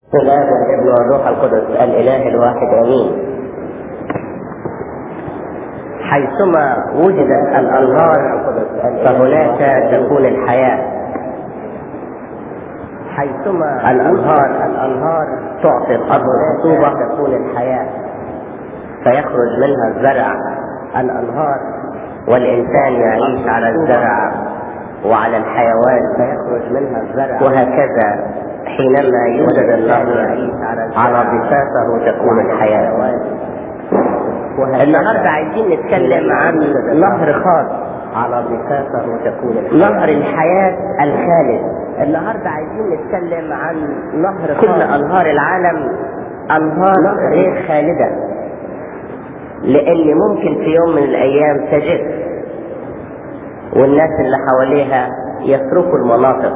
الاب والابن والروح القدس الاله الواحد امين حيثما وجدت الانهار فهناك تكون الحياه حيثما الانهار الانهار تعطي الارض الخصوبه تكون الحياه فيخرج منها الزرع الانهار والانسان يعيش على الزرع وعلى الحيوان فيخرج منها الزرع وهكذا حينما يوجد الله على ضفافه تكون الحياة النهاردة عايزين نتكلم عن نهر خاص على ضفافه تكون الحياة نهر الحياة الخالد النهاردة عايزين نتكلم عن نهر خاص كل أنهار العالم أنهار غير خالدة لأن ممكن في يوم من الأيام تجف والناس اللي حواليها يتركوا المناطق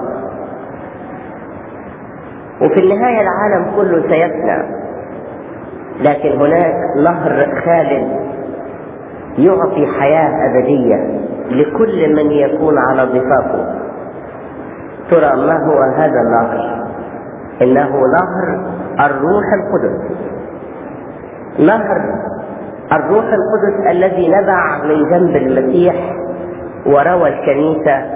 وفي النهاية العالم كله سيفنى لكن هناك نهر خالد يعطي حياة أبدية لكل من يكون على ضفافه ترى ما هو هذا النهر إنه نهر الروح القدس نهر الروح القدس الذي نبع من جنب المسيح وروى الكنيسة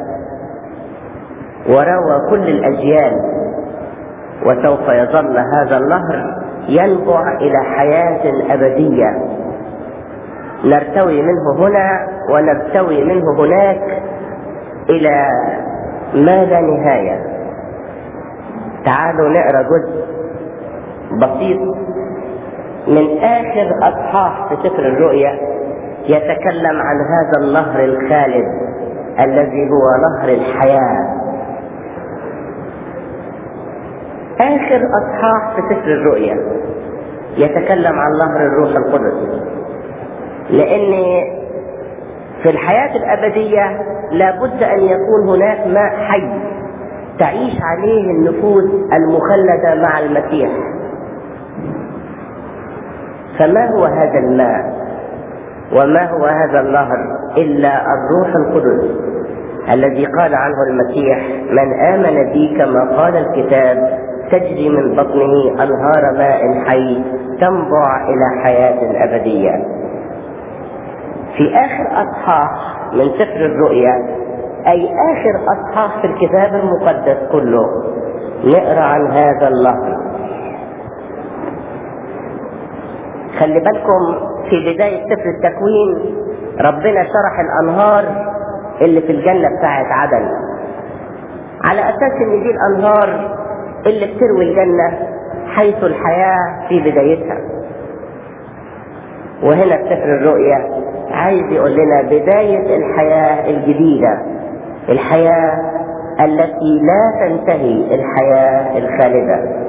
وروى كل الأجيال وسوف يظل هذا النهر ينبع إلى حياة أبدية نرتوي منه هنا ونرتوي منه هناك إلى ما لا نهاية تعالوا نقرأ جزء بسيط من آخر أصحاح في سفر الرؤيا يتكلم عن هذا النهر الخالد الذي هو نهر الحياة آخر أصحاح في سفر الرؤيا يتكلم عن نهر الروح القدس لأن في الحياة الأبدية لابد أن يكون هناك ماء حي تعيش عليه النفوس المخلدة مع المسيح فما هو هذا الماء وما هو هذا النهر إلا الروح القدس الذي قال عنه المسيح من آمن بي كما قال الكتاب تجري من بطنه أنهار ماء حي تنبع إلى حياة أبدية في آخر أصحاح من سفر الرؤيا أي آخر أصحاح في الكتاب المقدس كله نقرأ عن هذا النهر خلي بالكم في بداية سفر التكوين ربنا شرح الأنهار اللي في الجنة بتاعت عدن على أساس إن دي الأنهار اللي بتروي الجنة حيث الحياة في بدايتها وهنا في سفر الرؤيا عايز يقول لنا بداية الحياة الجديدة الحياة التي لا تنتهي الحياة الخالدة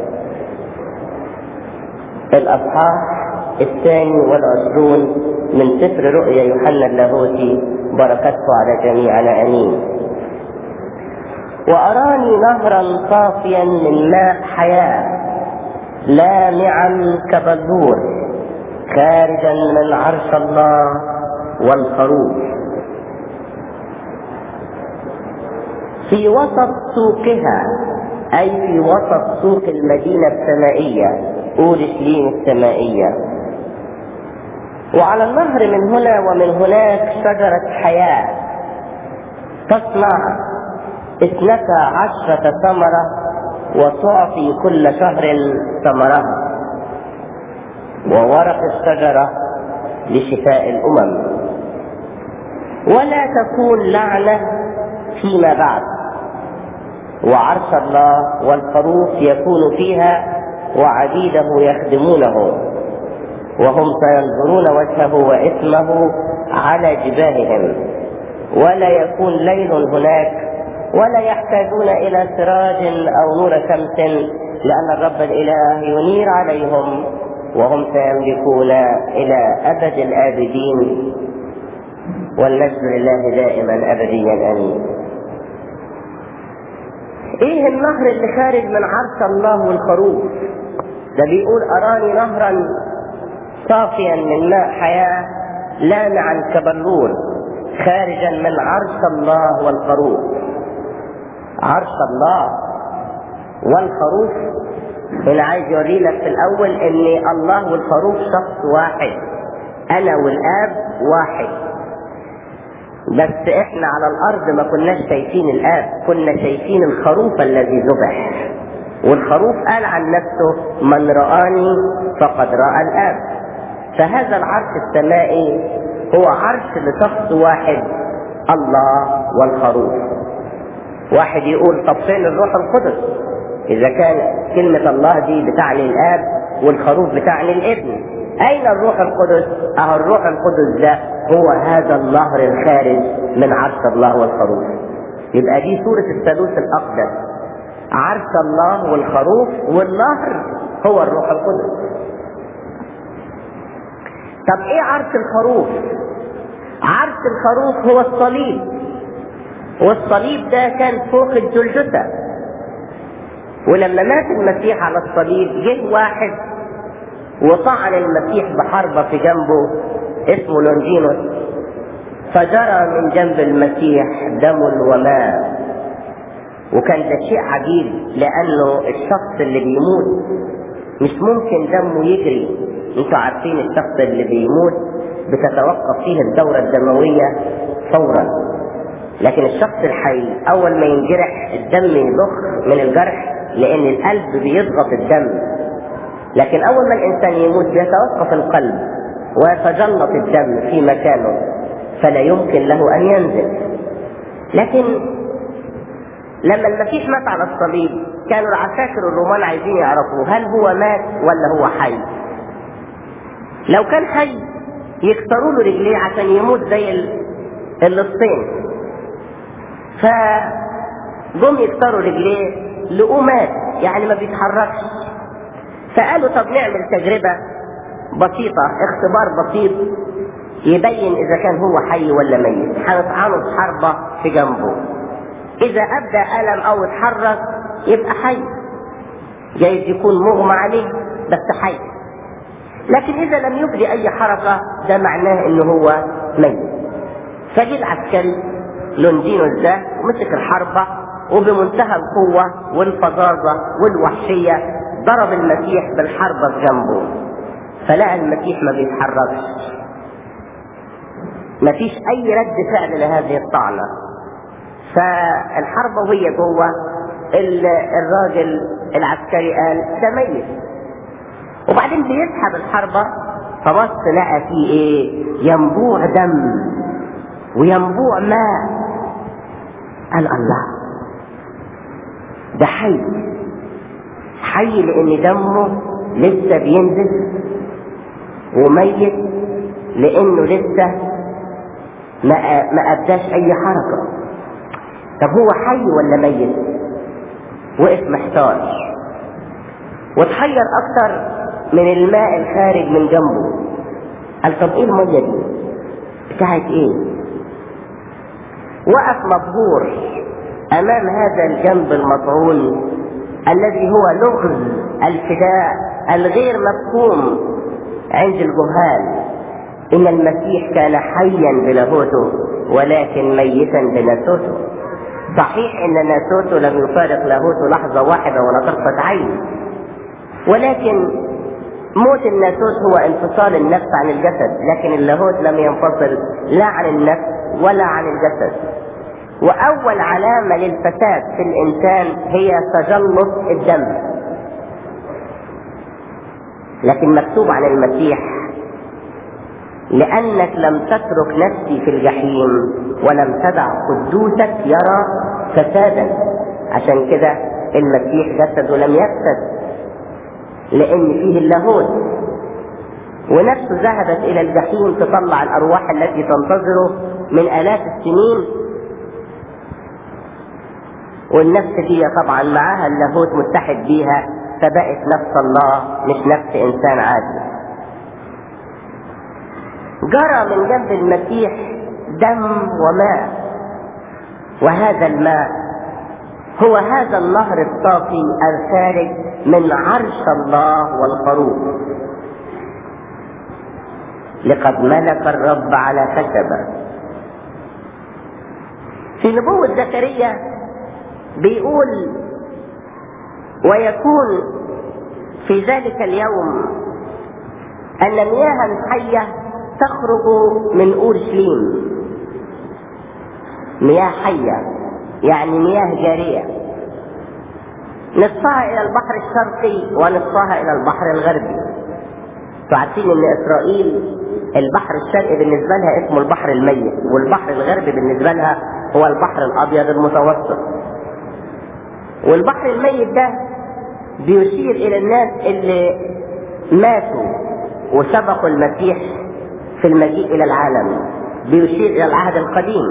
الأصحاح الثاني والعشرون من سفر رؤيا يوحنا اللاهوتي بركته على جميعنا امين واراني نهرا صافيا من ماء حياه لامعا كبذور خارجا من عرش الله والخروف في وسط سوقها اي في وسط سوق المدينه السمائيه اورشليم السمائيه وعلى النهر من هنا ومن هناك شجرة حياة تصنع اثنتا عشرة ثمرة وتعطي كل شهر ثمرها وورق الشجرة لشفاء الأمم ولا تكون لعنة فيما بعد وعرش الله والخروف يكون فيها وعبيده يخدمونه وهم سينظرون وجهه واسمه على جباههم ولا يكون ليل هناك ولا يحتاجون الى سراج او نور شمس لان الرب الاله ينير عليهم وهم سيملكون الى ابد الابدين والمجد لله دائما ابديا امين ايه النهر اللي خارج من عرش الله والخروف ده بيقول اراني نهرا صافيا من ماء حياة لامعا كبلور خارجا من عرش الله والخروف عرش الله والخروف هنا عايز يوري لك في الاول ان الله والخروف شخص واحد انا والاب واحد بس احنا على الارض ما كناش شايفين الاب كنا شايفين الخروف الذي ذبح والخروف قال عن نفسه من رآني فقد رأى الاب فهذا العرش السمائي هو عرش لشخص واحد الله والخروف واحد يقول طب فين الروح القدس اذا كان كلمة الله دي بتعني الاب والخروف بتعني الابن اين الروح القدس اهو الروح القدس ده هو هذا النهر الخارج من عرش الله والخروف يبقى دي سورة الثالوث الاقدس عرش الله والخروف والنهر هو الروح القدس طب ايه عرش الخروف عرش الخروف هو الصليب والصليب ده كان فوق الجلجثة ولما مات المسيح على الصليب جه واحد وطعن المسيح بحربة في جنبه اسمه لونجينوس فجرى من جنب المسيح دم وماء وكان ده شيء عجيب لانه الشخص اللي بيموت مش ممكن دمه يجري انتوا عارفين الشخص اللي بيموت بتتوقف فيه الدورة الدموية فورا لكن الشخص الحي اول ما ينجرح الدم يضخ من الجرح لان القلب بيضغط الدم لكن اول ما الانسان يموت بيتوقف القلب ويتجلط الدم في مكانه فلا يمكن له ان ينزل لكن لما المسيح مات على الصليب كانوا العساكر الرومان عايزين يعرفوا هل هو مات ولا هو حي لو كان حي يكسروا له رجليه عشان يموت زي اللصين فجم يكسروا رجليه لقوه مات يعني ما بيتحركش فقالوا طب نعمل تجربة بسيطة اختبار بسيط يبين اذا كان هو حي ولا ميت هنطعنه بحربة في جنبه اذا ابدى الم او اتحرك يبقى حي جايز يكون مغمى عليه بس حي لكن اذا لم يبدي اي حركة ده معناه انه هو ميت فجي العسكري لونجينوس ده ومسك الحربة وبمنتهى القوة والفظاظة والوحشية ضرب المسيح بالحربة في جنبه فلقى المسيح ما بيتحركش مفيش اي رد فعل لهذه الطعنة فالحربة وهي جوه الراجل العسكري قال ده ميت وبعدين بيسحب الحربة فبص لقى فيه ايه ينبوع دم وينبوع ماء قال الله ده حي حي لان دمه لسه بينزل وميت لانه لسه ما ما ابداش اي حركه طب هو حي ولا ميت وقف محتار وتحير اكتر من الماء الخارج من جنبه قال طب ايه الميه دي بتاعت ايه وقف مبهور امام هذا الجنب المطعون الذي هو لغز الفداء الغير مفهوم عند الجهال ان المسيح كان حيا بلاهوته ولكن ميتا بناسوته صحيح ان ناسوته لم يفارق لاهوته لحظة واحدة ولا طرفة عين ولكن موت الناسوت هو انفصال النفس عن الجسد لكن اللاهوت لم ينفصل لا عن النفس ولا عن الجسد واول علامة للفساد في الانسان هي تجلط الدم لكن مكتوب عن المسيح لأنك لم تترك نفسي في الجحيم ولم تدع قدوسك يرى فسادا عشان كده المسيح جسده لم يفسد لأن فيه اللاهوت ونفسه ذهبت إلى الجحيم تطلع الأرواح التي تنتظره من آلاف السنين والنفس دي طبعا معاها اللاهوت متحد بيها فبقت نفس الله مش نفس إنسان عادي جرى من جنب المسيح دم وماء وهذا الماء هو هذا النهر الصافي الخارج من عرش الله والخروف لقد ملك الرب على خشبه في نبوة زكريا بيقول ويكون في ذلك اليوم أن مياها حية تخرج من أورشليم مياه حية يعني مياه جارية نصفها إلى البحر الشرقي ونصفها إلى البحر الغربي عارفين إن إسرائيل البحر الشرقي بالنسبة لها اسمه البحر الميت والبحر الغربي بالنسبة لها هو البحر الأبيض المتوسط والبحر الميت ده بيشير إلى الناس اللي ماتوا وسبقوا المسيح في المجيء إلى العالم بيشير إلى العهد القديم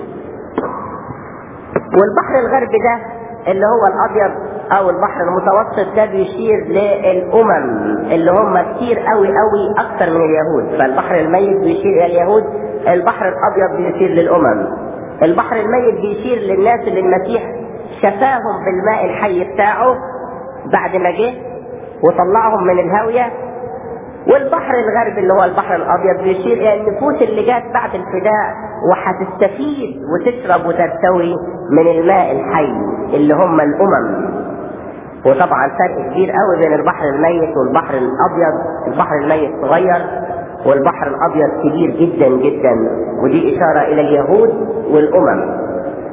والبحر الغربي ده اللي هو الابيض او البحر المتوسط ده بيشير للامم اللي هم كتير قوي قوي اكثر من اليهود فالبحر الميت بيشير الى اليهود البحر الابيض بيشير للامم البحر الميت بيشير للناس اللي المسيح شفاهم بالماء الحي بتاعه بعد ما جه وطلعهم من الهاويه والبحر الغربي اللي هو البحر الابيض بيشير الى النفوس اللي جات بعد الفداء وهتستفيد وتشرب وترتوي من الماء الحي اللي هم الامم وطبعا فرق كبير قوي بين البحر الميت والبحر الابيض البحر الميت صغير والبحر الابيض كبير جدا جدا ودي اشاره الى اليهود والامم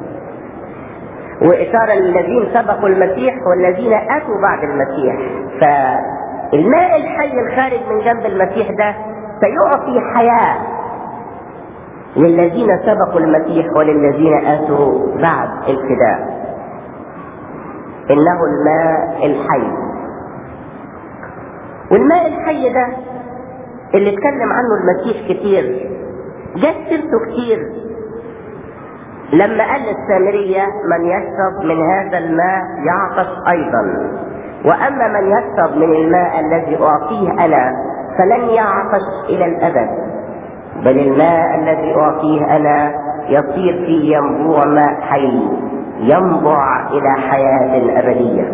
واشاره للذين سبقوا المسيح والذين اتوا بعد المسيح فالماء الحي الخارج من جنب المسيح ده سيعطي حياه للذين سبقوا المسيح وللذين اتوا بعد الفداء انه الماء الحي والماء الحي ده اللي اتكلم عنه المسيح كتير جت سيرته كتير لما قال للسامرية من يشرب من هذا الماء يعطش أيضا وأما من يشرب من الماء الذي أعطيه أنا فلن يعطش إلى الأبد بل الماء الذي أعطيه أنا يصير فيه ينبوع ماء حي ينبع إلى حياة أبدية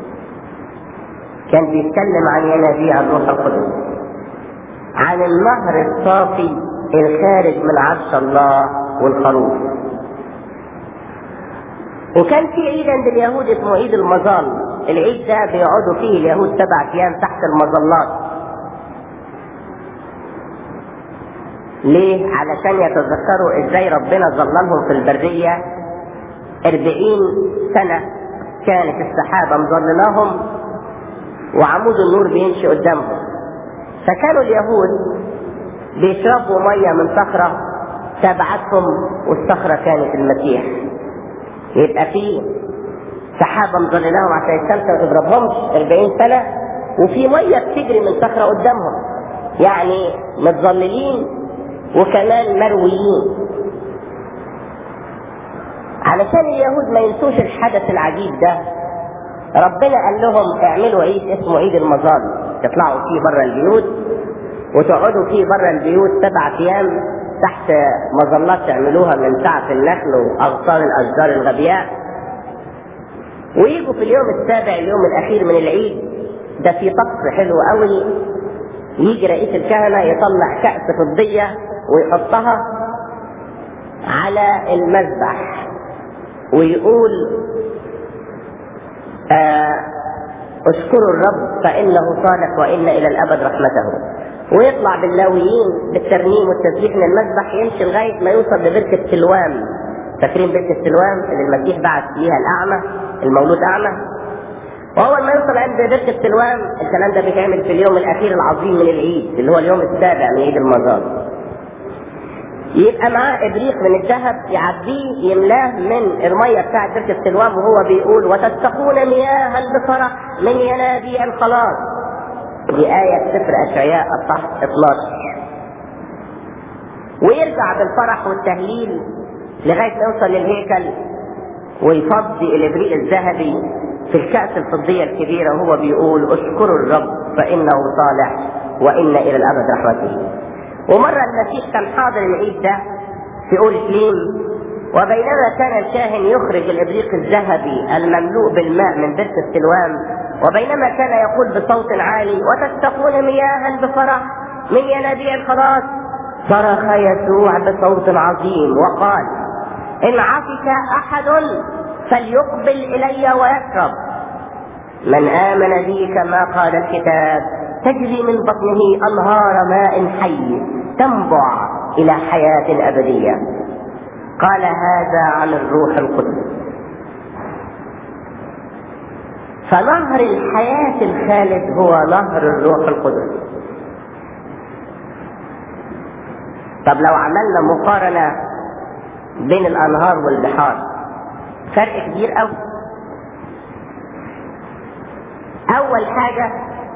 كان بيتكلم عن ينابيع الروح القدس عن النهر الصافي الخارج من عرش الله والخروف وكان في عيد عند اليهود اسمه عيد المظال العيد ده بيقعدوا فيه اليهود سبع ايام تحت المظلات ليه؟ علشان يتذكروا ازاي ربنا ظللهم في البرية أربعين سنة كانت السحابة مظللاهم وعمود النور بيمشي قدامهم فكانوا اليهود بيشربوا مية من صخرة تبعتهم والصخرة كانت المسيح يبقى في سحابة مظللاهم عشان الشمس ما تضربهمش 40 سنة وفي مية بتجري من صخرة قدامهم يعني متظللين وكمان مرويين علشان اليهود ما ينسوش الحدث العجيب ده ربنا قال لهم اعملوا عيد اسمه عيد المظال تطلعوا فيه بره البيوت وتقعدوا فيه بره البيوت سبع ايام تحت مظلات تعملوها من سعف النخل واغصان الاشجار الغبياء ويجوا في اليوم السابع اليوم الاخير من العيد ده في طقس حلو قوي يجي رئيس الكهنه يطلع كأس فضيه ويحطها على المذبح ويقول آه اشكروا الرب فانه صالح وان الى الابد رحمته ويطلع باللاويين بالترنيم والتسبيح من المذبح يمشي لغايه ما يوصل لبركه سلوان فاكرين بركه سلوان اللي المسيح بعت فيها الاعمى المولود اعمى واول ما يوصل عند بركه سلوان الكلام ده بيتعمل في اليوم الاخير العظيم من العيد اللي هو اليوم السابع من عيد المزار يبقى معاه ابريق من الذهب يعبيه يملاه من الميه بتاعت بركه سلوان وهو بيقول وتتقون مياها بفرح من ينابيع الخلاص دي آية في سفر أشعياء الصح 12 ويرجع بالفرح والتهليل لغاية ما يوصل للهيكل ويفضي الإبريق الذهبي في الكأس الفضية الكبيرة وهو بيقول اشكروا الرب فإنه صالح وإن إلى الأبد رحمته ومرة المسيح كان حاضر العيد ده في أورشليم وبينما كان الكاهن يخرج الإبريق الذهبي المملوء بالماء من بركة السلوان وبينما كان يقول بصوت عالي وتتقون مياها بفرح من ينابيع الخلاص صرخ يسوع بصوت عظيم وقال إن عطش أحد فليقبل إلي ويشرب من آمن بي كما قال الكتاب تجري من بطنه أنهار ماء حي تنبع إلى حياة أبدية قال هذا عن الروح القدس فنهر الحياة الخالد هو نهر الروح القدس طب لو عملنا مقارنة بين الأنهار والبحار فرق كبير قوي أول حاجة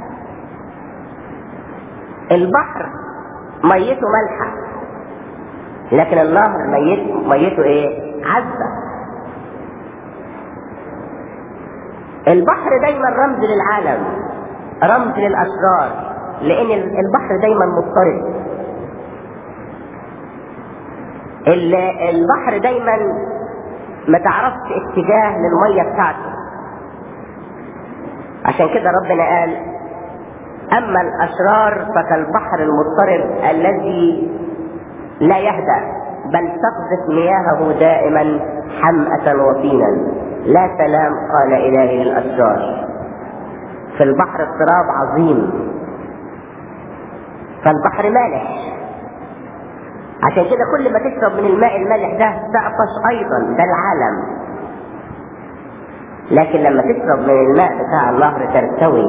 البحر ميته مالحة لكن النهر ميته ميته ايه؟ عذبة البحر دايما رمز للعالم رمز للأشرار لأن البحر دايما مضطرب البحر دايما ما تعرفش اتجاه للمية بتاعته عشان كده ربنا قال أما الأشرار فكالبحر المضطرب الذي لا يهدأ بل تقذف مياهه دائما حمأة وطينا لا سلام قال إلهي للأشرار في البحر اضطراب عظيم فالبحر مالح عشان كده كل ما تشرب من الماء المالح ده تعطش أيضا ده العالم لكن لما تشرب من الماء بتاع النهر ترتوي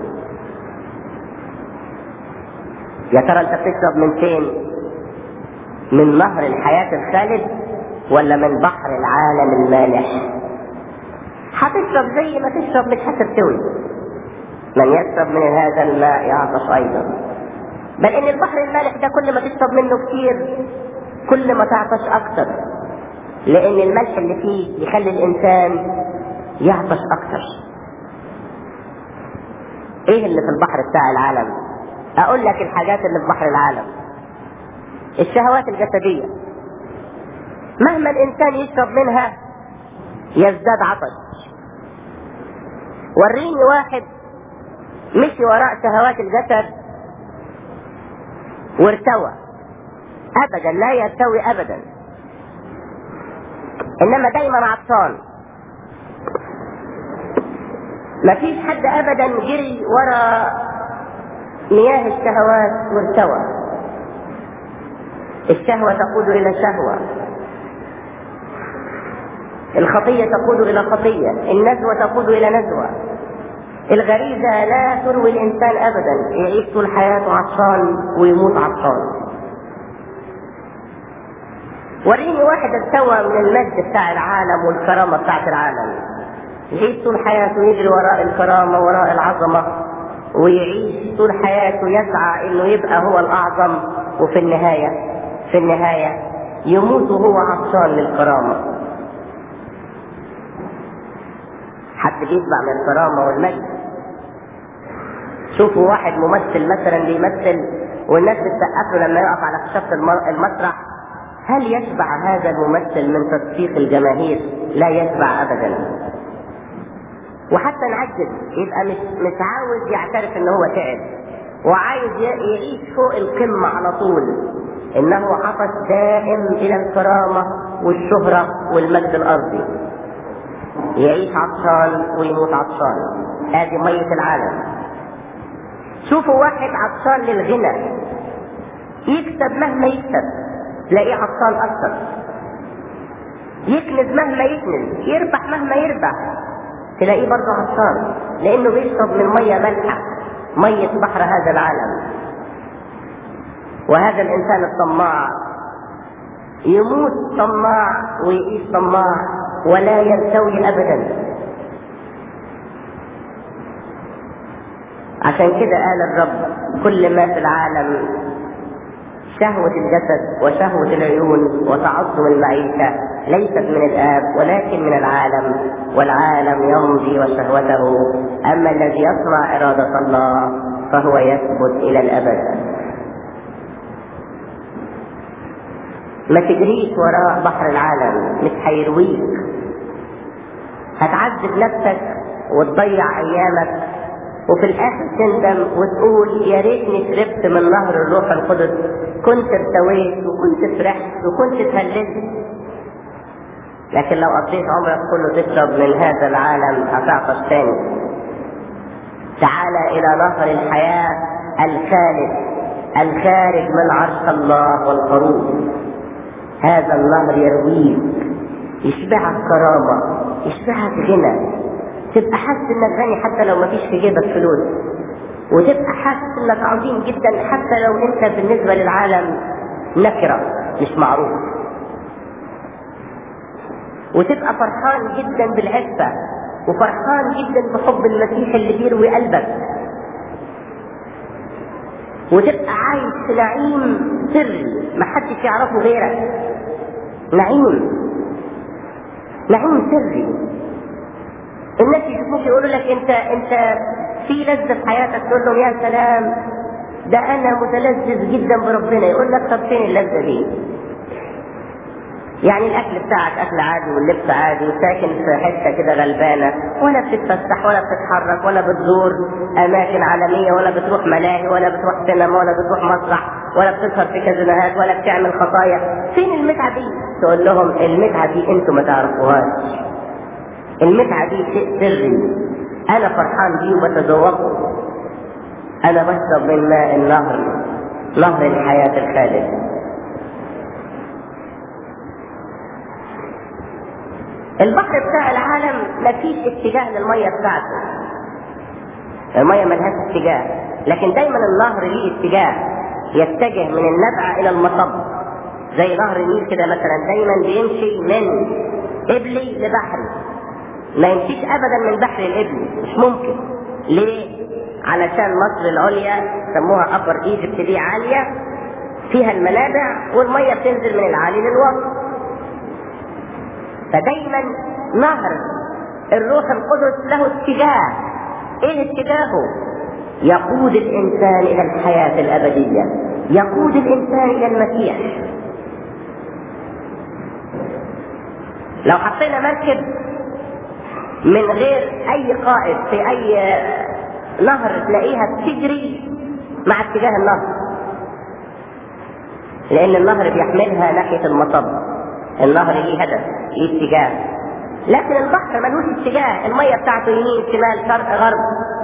يا ترى انت بتشرب من فين من نهر الحياة الخالد ولا من بحر العالم المالح هتشرب زي ما تشرب مش هترتوي من يشرب من هذا الماء يعطش ايضا بل ان البحر المالح ده كل ما تشرب منه كتير كل ما تعطش اكتر لان الملح اللي فيه يخلي الانسان يعطش اكتر ايه اللي في البحر بتاع العالم اقول لك الحاجات اللي في بحر العالم الشهوات الجسدية مهما الانسان يشرب منها يزداد عطش وريني واحد مشي وراء شهوات الجسد وارتوى ابدا لا يرتوي ابدا انما دايما عطشان مفيش حد ابدا جري ورا مياه الشهوات وارتوى الشهوة تقود إلى شهوة الخطية تقود إلى خطية النزوة تقود إلى نزوة الغريزة لا تروي الإنسان أبدا يعيش طول حياته عطشان ويموت عطشان وريني واحد استوى من المجد بتاع العالم والكرامة بتاعت العالم يعيش طول حياته يجري وراء الكرامة وراء العظمة ويعيش طول حياته يسعى انه يبقى هو الاعظم وفي النهاية في النهاية يموت وهو عطشان للكرامة حد بيتبع من الكرامة والمجد شوفوا واحد ممثل مثلا بيمثل والناس بتسقف له لما يقف على خشبة المسرح هل يشبع هذا الممثل من تصفيق الجماهير؟ لا يشبع ابدا. وحتى نعجز يبقى مش مش عاوز يعترف ان هو تعب وعايز يعيش فوق القمة على طول انه عطش دائم الى الكرامة والشهرة والمجد الارضي يعيش عطشان ويموت عطشان هذه مية العالم شوفوا واحد عطشان للغنى يكسب مهما يكسب تلاقيه عطشان اكتر يكنز مهما يكنز يربح مهما يربح تلاقيه برضه عطشان لانه بيشرب من ميه مالحه ميه بحر هذا العالم وهذا الانسان الطماع يموت طماع ويعيش طماع ولا يرتوي ابدا عشان كده قال الرب كل ما في العالم شهوة الجسد وشهوة العيون وتعظم المعيشة ليست من الآب ولكن من العالم والعالم يمضي وشهوته أما الذي يصنع إرادة الله فهو يثبت إلى الأبد ما تجريش وراء بحر العالم مش هيرويك هتعذب نفسك وتضيع أيامك وفي الاخر تندم وتقول يا ريتني شربت من نهر الروح القدس كنت ارتويت وكنت فرحت وكنت اتهللت لكن لو قضيت عمرك كله تشرب من هذا العالم هتعطش تاني تعال إلى نهر الحياة الخالد الخارج من عرش الله والخروف هذا النهر يرويك يشبعك كرامة يشبعك غنى تبقى حاسس انك غني حتى لو مفيش في جيبك فلوس وتبقى حاسس انك عظيم جدا حتى لو انت بالنسبة للعالم نكرة مش معروف وتبقى فرحان جدا بالعفة وفرحان جدا بحب المسيح اللي بيروي قلبك وتبقى عايش في نعيم سري محدش يعرفه غيرك نعيم نعيم سري الناس يشوفوك يقولوا لك انت انت في لذة في حياتك تقول لهم يا سلام ده انا متلذذ جدا بربنا يقول لك طب فين اللذة دي يعني الاكل بتاعك اكل عادي واللبس عادي وساكن في حته كده غلبانه ولا بتتفسح ولا بتتحرك ولا بتزور اماكن عالميه ولا بتروح ملاهي ولا بتروح سينما ولا بتروح مسرح ولا بتسهر في كازينوهات ولا بتعمل خطايا فين المتعه دي؟ تقول لهم المتعه دي انتوا ما تعرفوهاش المتعه دي شيء سري انا فرحان بيه وبتذوقه انا بشرب من ماء النهر نهر الحياه الخالد البحر بتاع العالم مفيش اتجاه للميه بتاعته الميه ملهاش اتجاه لكن دايما النهر ليه اتجاه يتجه من النبع الى المصب زي نهر النيل كده مثلا دايما بيمشي من ابلي لبحري ما يمشيش ابدا من بحر الابلي مش ممكن ليه علشان مصر العليا سموها ابر ايجيبت دي عاليه فيها المنابع والميه بتنزل من العالي للوسط فدايما نهر الروح القدس له اتجاه ايه اتجاهه يقود الانسان الى الحياة الابدية يقود الانسان الى المسيح لو حطينا مركب من غير اي قائد في اي نهر تلاقيها بتجري مع اتجاه النهر لان النهر بيحملها ناحية المصب النهر ليه هدف ليه اتجاه لكن البحر ملوش اتجاه المية بتاعته يمين شمال شرق غرب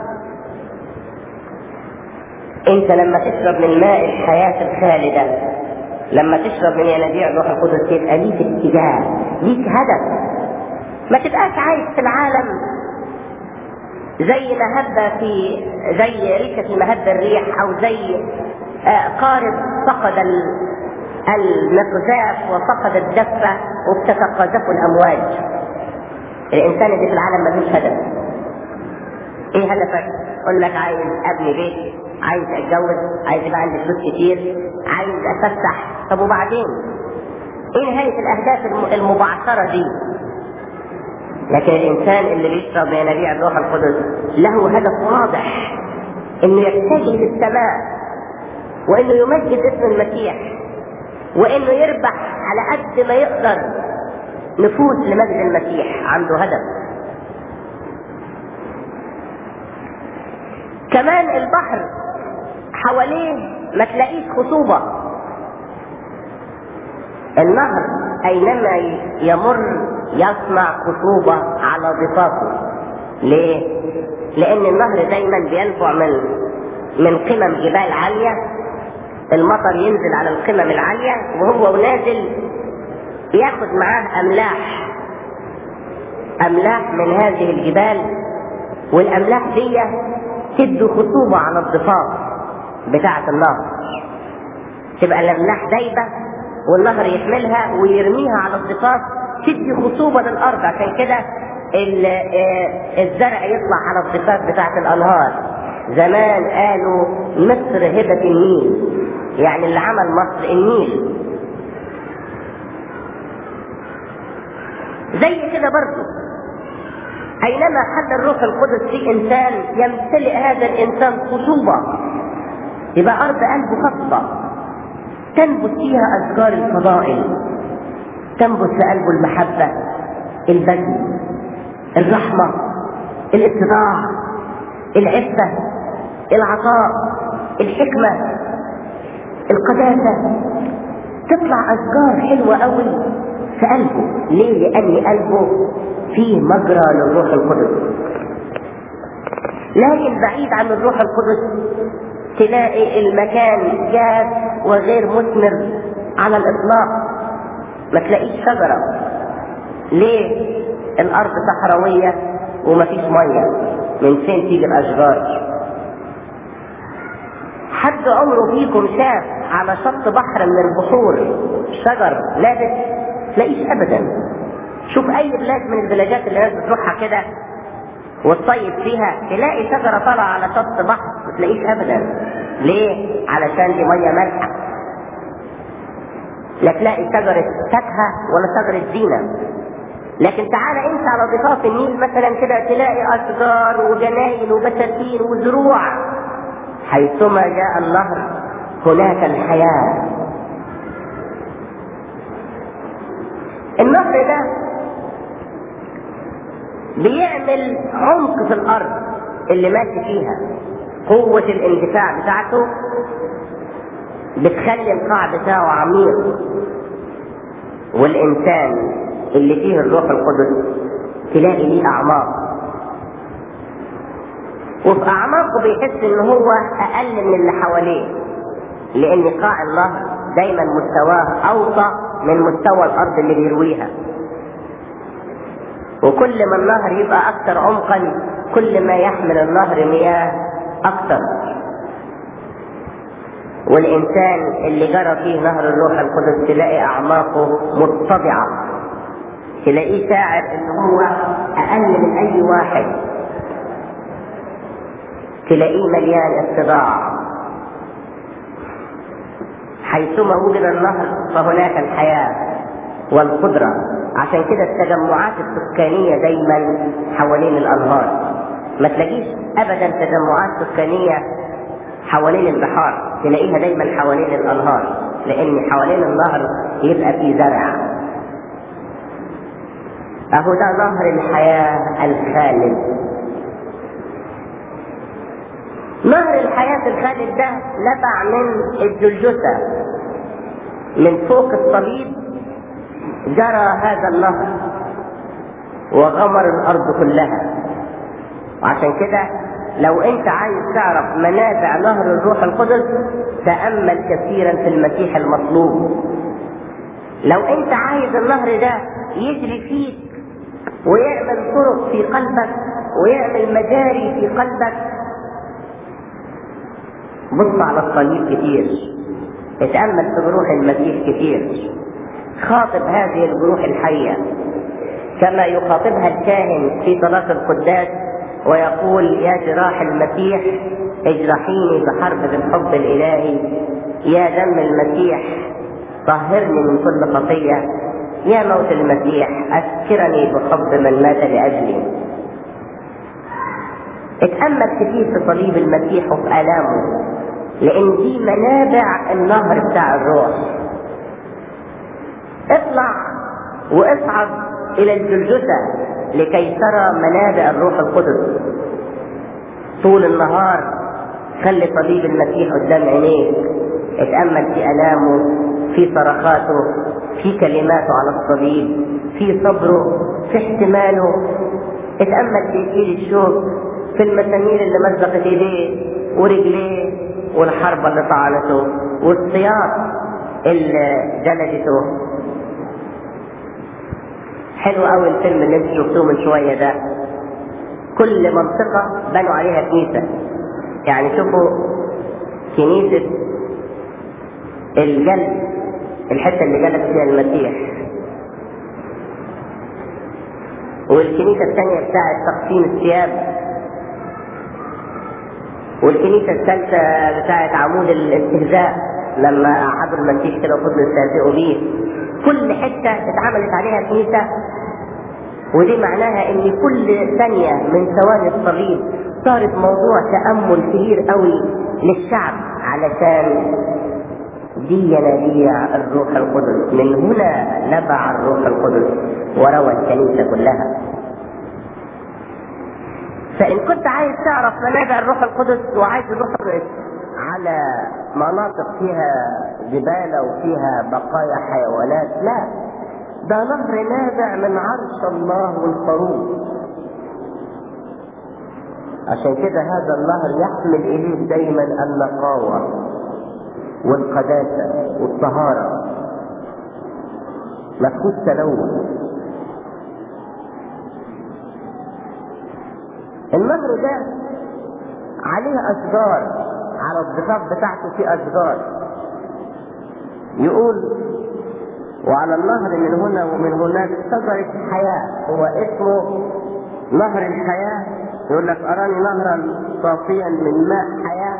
انت لما تشرب من ماء الحياة الخالدة لما تشرب من ينابيع روح القدس يبقى ليك اتجاه ليك هدف ما تبقاش عايش في العالم زي مهبة في زي ريشة في مهب الريح او زي قارب فقد المقذاف وفقد الدفة وبتتقاذفه الأمواج الإنسان اللي في العالم ملوش هدف إيه هدفك؟ يقول لك عايز أبني بيت عايز أتجوز عايز يبقى عندي فلوس كتير عايز أتفسح طب وبعدين؟ إيه نهاية الأهداف المبعثرة دي؟ لكن الإنسان اللي بيشرب من ينابيع الروح القدس له هدف واضح إنه يتجه للسماء وإنه يمجد اسم المسيح وانه يربح على قد ما يقدر نفوس لمجد المسيح عنده هدف كمان البحر حواليه ما تلاقيش خصوبة النهر أينما يمر يصنع خصوبة على ضفافه ليه؟ لأن النهر دايما بينبع من من قمم جبال عالية المطر ينزل على القمم العالية وهو نازل ياخد معاه أملاح أملاح من هذه الجبال والأملاح دي تدي خصوبة على الضفاف بتاعة النهر تبقى الأملاح دايبة والنهر يحملها ويرميها على الضفاف تدي خصوبة للأرض عشان كده الزرع يطلع على الضفاف بتاعة الأنهار زمان قالوا مصر هبة النيل يعني اللي عمل مصر النيل زي كده برضه أينما حل الروح القدس في إنسان يمتلئ هذا الإنسان خصوبة يبقى أرض قلبه خصبة تنبت فيها أشجار الفضائل تنبت في قلبه المحبة البذل الرحمة الاتباع العفة العطاء الحكمة القداسة تطلع أشجار حلوة قوي في قلبه ليه؟ لأن قلبه فيه مجرى للروح القدس لكن بعيد عن الروح القدس تلاقي المكان جاف وغير مثمر على الإطلاق ما تلاقيش شجرة ليه؟ الأرض صحراوية ومفيش مية من فين تيجي الأشجار؟ حد عمره فيكم شاف على شط بحر من البحور شجر نابت تلاقيش ابدا شوف اي بلاد من البلادات اللي الناس بتروحها كده وتصيف فيها تلاقي شجره طالعه على شط بحر ما تلاقيش ابدا ليه علشان دي ميه مالحه لا تلاقي شجره فاكهه ولا شجره زينه لكن تعالى انت على ضفاف النيل مثلا كده تلاقي اشجار وجناين وبساتين وزروع حيثما جاء النهر هناك الحياة النهر ده بيعمل عمق في الأرض اللي ماشي فيها قوة الاندفاع بتاعته بتخلي القاع بتاعه عميق والإنسان اللي فيه الروح القدس تلاقي ليه أعماق وفي اعماقه بيحس ان هو اقل من اللي حواليه لان قاع النهر دايما مستواه اوطى من مستوى الارض اللي بيرويها وكل ما النهر يبقى اكثر عمقا كل ما يحمل النهر مياه اكثر والانسان اللي جرى فيه نهر الروح القدس تلاقي اعماقه متضعه تلاقيه شاعر ان هو اقل من اي واحد تلاقيه مليان اتضاع حيثما وجد النهر فهناك الحياة والقدرة عشان كده التجمعات السكانية دايما حوالين الأنهار ما تلاقيش أبدا تجمعات سكانية حوالين البحار تلاقيها دايما حوالين الأنهار لأن حوالين النهر يبقى في زرع أهو ده نهر الحياة الخالد نهر الحياة الخالد ده نبع من الجلجثة من فوق الصليب جرى هذا النهر وغمر الأرض كلها وعشان كده لو انت عايز تعرف منابع نهر الروح القدس تأمل كثيرا في المسيح المطلوب لو انت عايز النهر ده يجري فيك ويعمل طرق في قلبك ويعمل مجاري في قلبك بص على الصليب كتير اتأمل في جروح المسيح كتير خاطب هذه الجروح الحية كما يخاطبها الكاهن في صلاة القداس ويقول يا جراح المسيح اجرحيني بحرب الحب الإلهي يا دم المسيح طهرني من كل خطية يا موت المسيح أذكرني بحب من مات لأجلي اتأمل كتير في صليب المسيح وفي آلامه لأن دي منابع النهر بتاع الروح اطلع واصعد إلى الجلجثة لكي ترى منابع الروح القدس طول النهار خلي صليب المسيح قدام عينيك اتأمل في آلامه في صرخاته في كلماته على الصليب في صبره في احتماله اتأمل في إيد الشوك في المسامير اللي مزقت ايديه ورجليه والحربة اللي طعنته والسياط اللي جلدته حلو قوي الفيلم اللي انتوا شفتوه من شوية ده كل منطقة بنوا عليها كنيسة يعني شوفوا كنيسة الجلد الحتة اللي جلد فيها المسيح والكنيسة الثانية بتاعت تقسيم الثياب والكنيسة الثالثة بتاعت عمود الاستهزاء لما قعدوا المسيح كده وفضلوا يستهزئوا بيه كل حتة اتعملت عليها كنيسة ودي معناها ان كل ثانية من ثواني الصليب صارت موضوع تأمل كبير قوي للشعب علشان دي ينابيع الروح القدس من هنا نبع الروح القدس وروى الكنيسة كلها فإن كنت عايز تعرف منابع الروح القدس وعايز الروح القدس على مناطق فيها زبالة وفيها بقايا حيوانات لا ده نهر نابع من عرش الله والخروف عشان كده هذا النهر يحمل إليه دايما النقاوة والقداسة والطهارة مفهوش تلوث النهر ده عليه أشجار على الضفاف بتاعته في أشجار يقول وعلى النهر من هنا ومن هناك شجرة حياة هو اسمه نهر الحياة يقول لك أراني نهرا صافيا من ماء حياة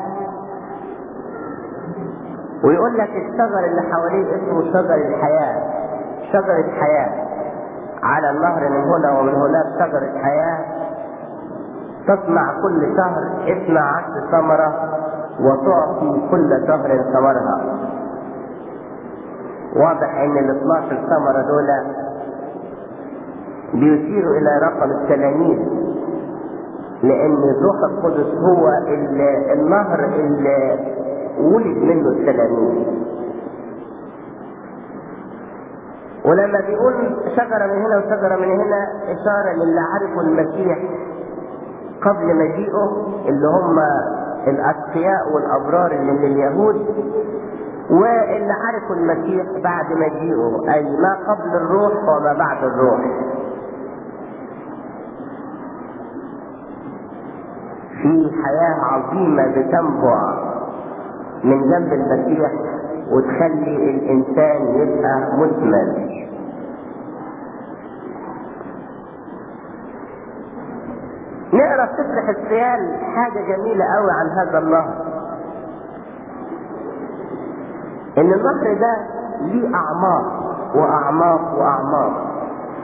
ويقول لك الشجر اللي حواليه اسمه شجر الحياة شجرة حياة على النهر من هنا ومن هناك شجرة حياة تصنع كل شهر اثنى عشر ثمرة وتعطي كل شهر ثمرها واضح ان ال 12 ثمرة دول بيشيروا الى رقم التلاميذ لان الروح القدس هو النهر اللي ولد منه التلاميذ ولما بيقول شجرة من هنا وشجرة من هنا إشارة للي عرفوا المسيح قبل مجيئه اللي هم الأتقياء والأبرار اللي من اليهود واللي عرفوا المسيح بعد مجيئه أي ما قبل الروح وما بعد الروح في حياة عظيمة بتنبع من جنب المسيح وتخلي الإنسان يبقى مثمر نقرا في سفر حسيان حاجة جميلة قوي عن هذا النهر ان النهر ده ليه اعماق واعماق واعماق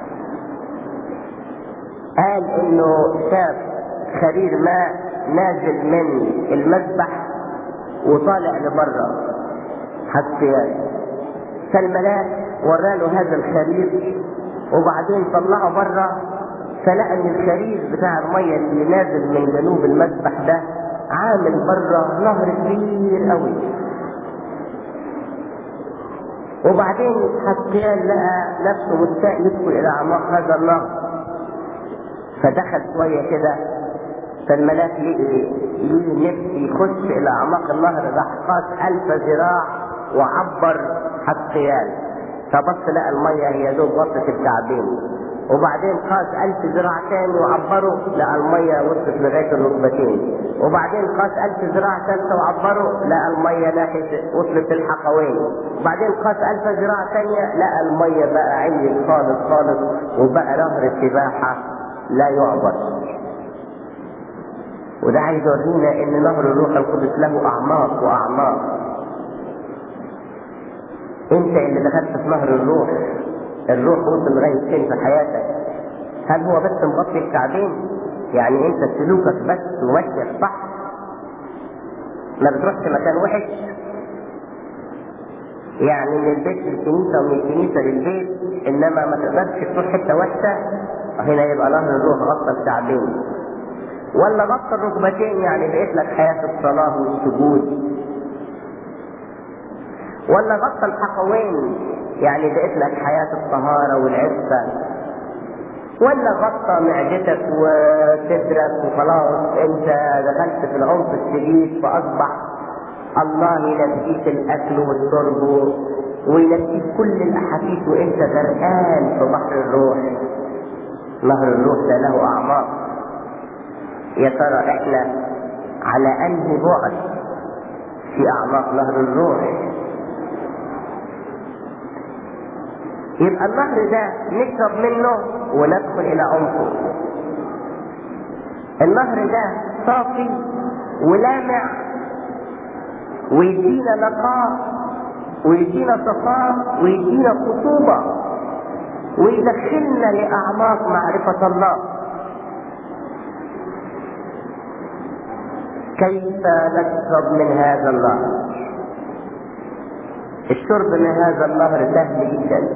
قال انه شاف خرير ماء نازل من المذبح وطالع لبره حسيان فالملاك وراله هذا الخرير وبعدين طلعه بره فلقى ان الخريج بتاع الميه اللي نازل من جنوب المسبح ده عامل بره نهر كبير قوي وبعدين حسيان لقى نفسه مستاء يدخل الى اعماق هذا النهر فدخل شويه كده فالملاك لقي ليه نفس يخش الى اعماق النهر راح قاس الف ذراع وعبر حسيان فبص لقى الميه هي دوب وسط الكعبين وبعدين قاس ألف ذراع تاني وعبروا لقى المية وصلت لغاية الركبتين وبعدين قاس ألف ذراع ثالثة وعبروا لقى المية ناحية وصلت الحقوين وبعدين قاس ألف ذراع ثانية لقى المية بقى عليت خالص خالص وبقى نهر سباحة لا يعبر وده عايز يورينا ان نهر الروح القدس له اعماق واعماق انت اللي دخلت في نهر الروح الروح وصل لغايه فين في حياتك هل هو بس مغطي الكعبين يعني انت سلوكك بس ماشي صح ما بتروحش مكان وحش يعني من البيت للكنيسة ومن الكنيسة للبيت إنما ما تقدرش تروح حتة وحشة هنا يبقى نهر الروح غطى الكعبين ولا غطى الركبتين يعني بقيت لك حياة الصلاة والسجود ولا غطى الحقوين يعني بقيت لك حياة الطهارة والعفة ولا غطى معدتك وصدرك وخلاص انت دخلت في العنف الشديد فاصبح الله ينسيك الاكل والشرب وينسيك كل الاحاسيس وانت غرقان في بحر الروح نهر الروح ده له اعماق يا ترى احنا على انهي بعد في اعماق نهر الروح يبقى النهر ده نشرب منه وندخل الى عمقه النهر ده صافي ولامع ويدينا نقاء ويدينا صفاء ويدينا خطوبة ويدخلنا لأعماق معرفة الله كيف نشرب من هذا النهر الشرب من هذا النهر سهل جدا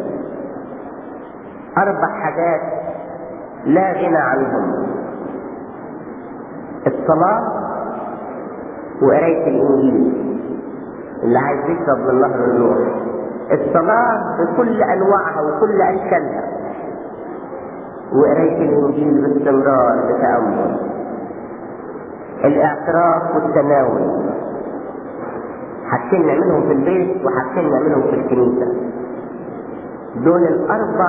أربع حاجات لا غنى عنهم الصلاة وقراية الإنجيل اللي عايز يشرب من نهر الروح الصلاة بكل أنواعها وكل أشكالها وقراية الإنجيل باستمرار بتأمل الاعتراف والتناول حاجتين نعملهم في البيت وحاجتين نعملهم في الكنيسة دول الأربع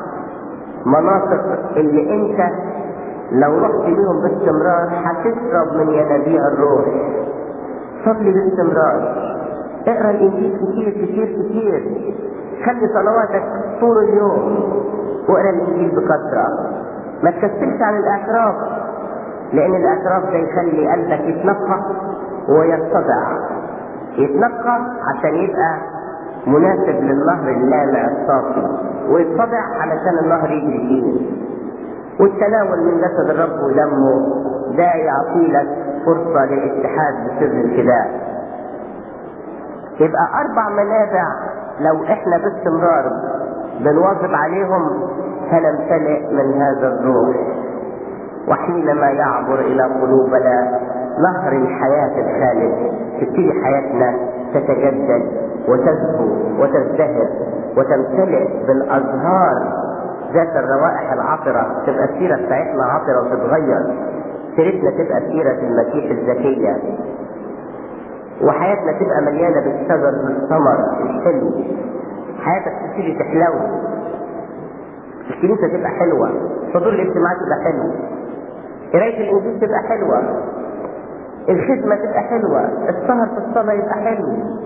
مناطق اللي أنت لو رحت بيهم باستمرار هتشرب من ينابيع الروح صلي باستمرار اقرا الانجيل كتير كتير كتير خلي صلواتك طول اليوم واقرا الانجيل بكثره ما تكسلش عن الاعتراف لان الاعتراف ده يخلي قلبك يتنقى ويتضع يتنقى عشان يبقى مناسب للنهر اللامع الصافي ويتضع علشان النهر يجري فيه والتناول من جسد الرب ودمه ده يعطي لك فرصة للاتحاد بسر الفداء يبقى أربع منابع لو إحنا باستمرار بنواظب عليهم هنمتلئ من هذا الروح وحينما يعبر إلى قلوبنا نهر الحياة الخالد تبتدي حياتنا تتجدد وتزهو وتزدهر وتمتلئ بالأزهار ذات الروائح العطرة تبقى السيرة بتاعتنا عطرة وتتغير سيرتنا تبقى سيرة المسيح الذكية وحياتنا تبقى مليانة بالشجر بالثمر الحلو حياتك تبتدي تحلو الكنيسة تبقى حلوة حضور الاجتماعات تبقى حلو قراية الإنجيل تبقى حلوة الخدمة تبقى حلوة السهر في الصلاة يبقى حلو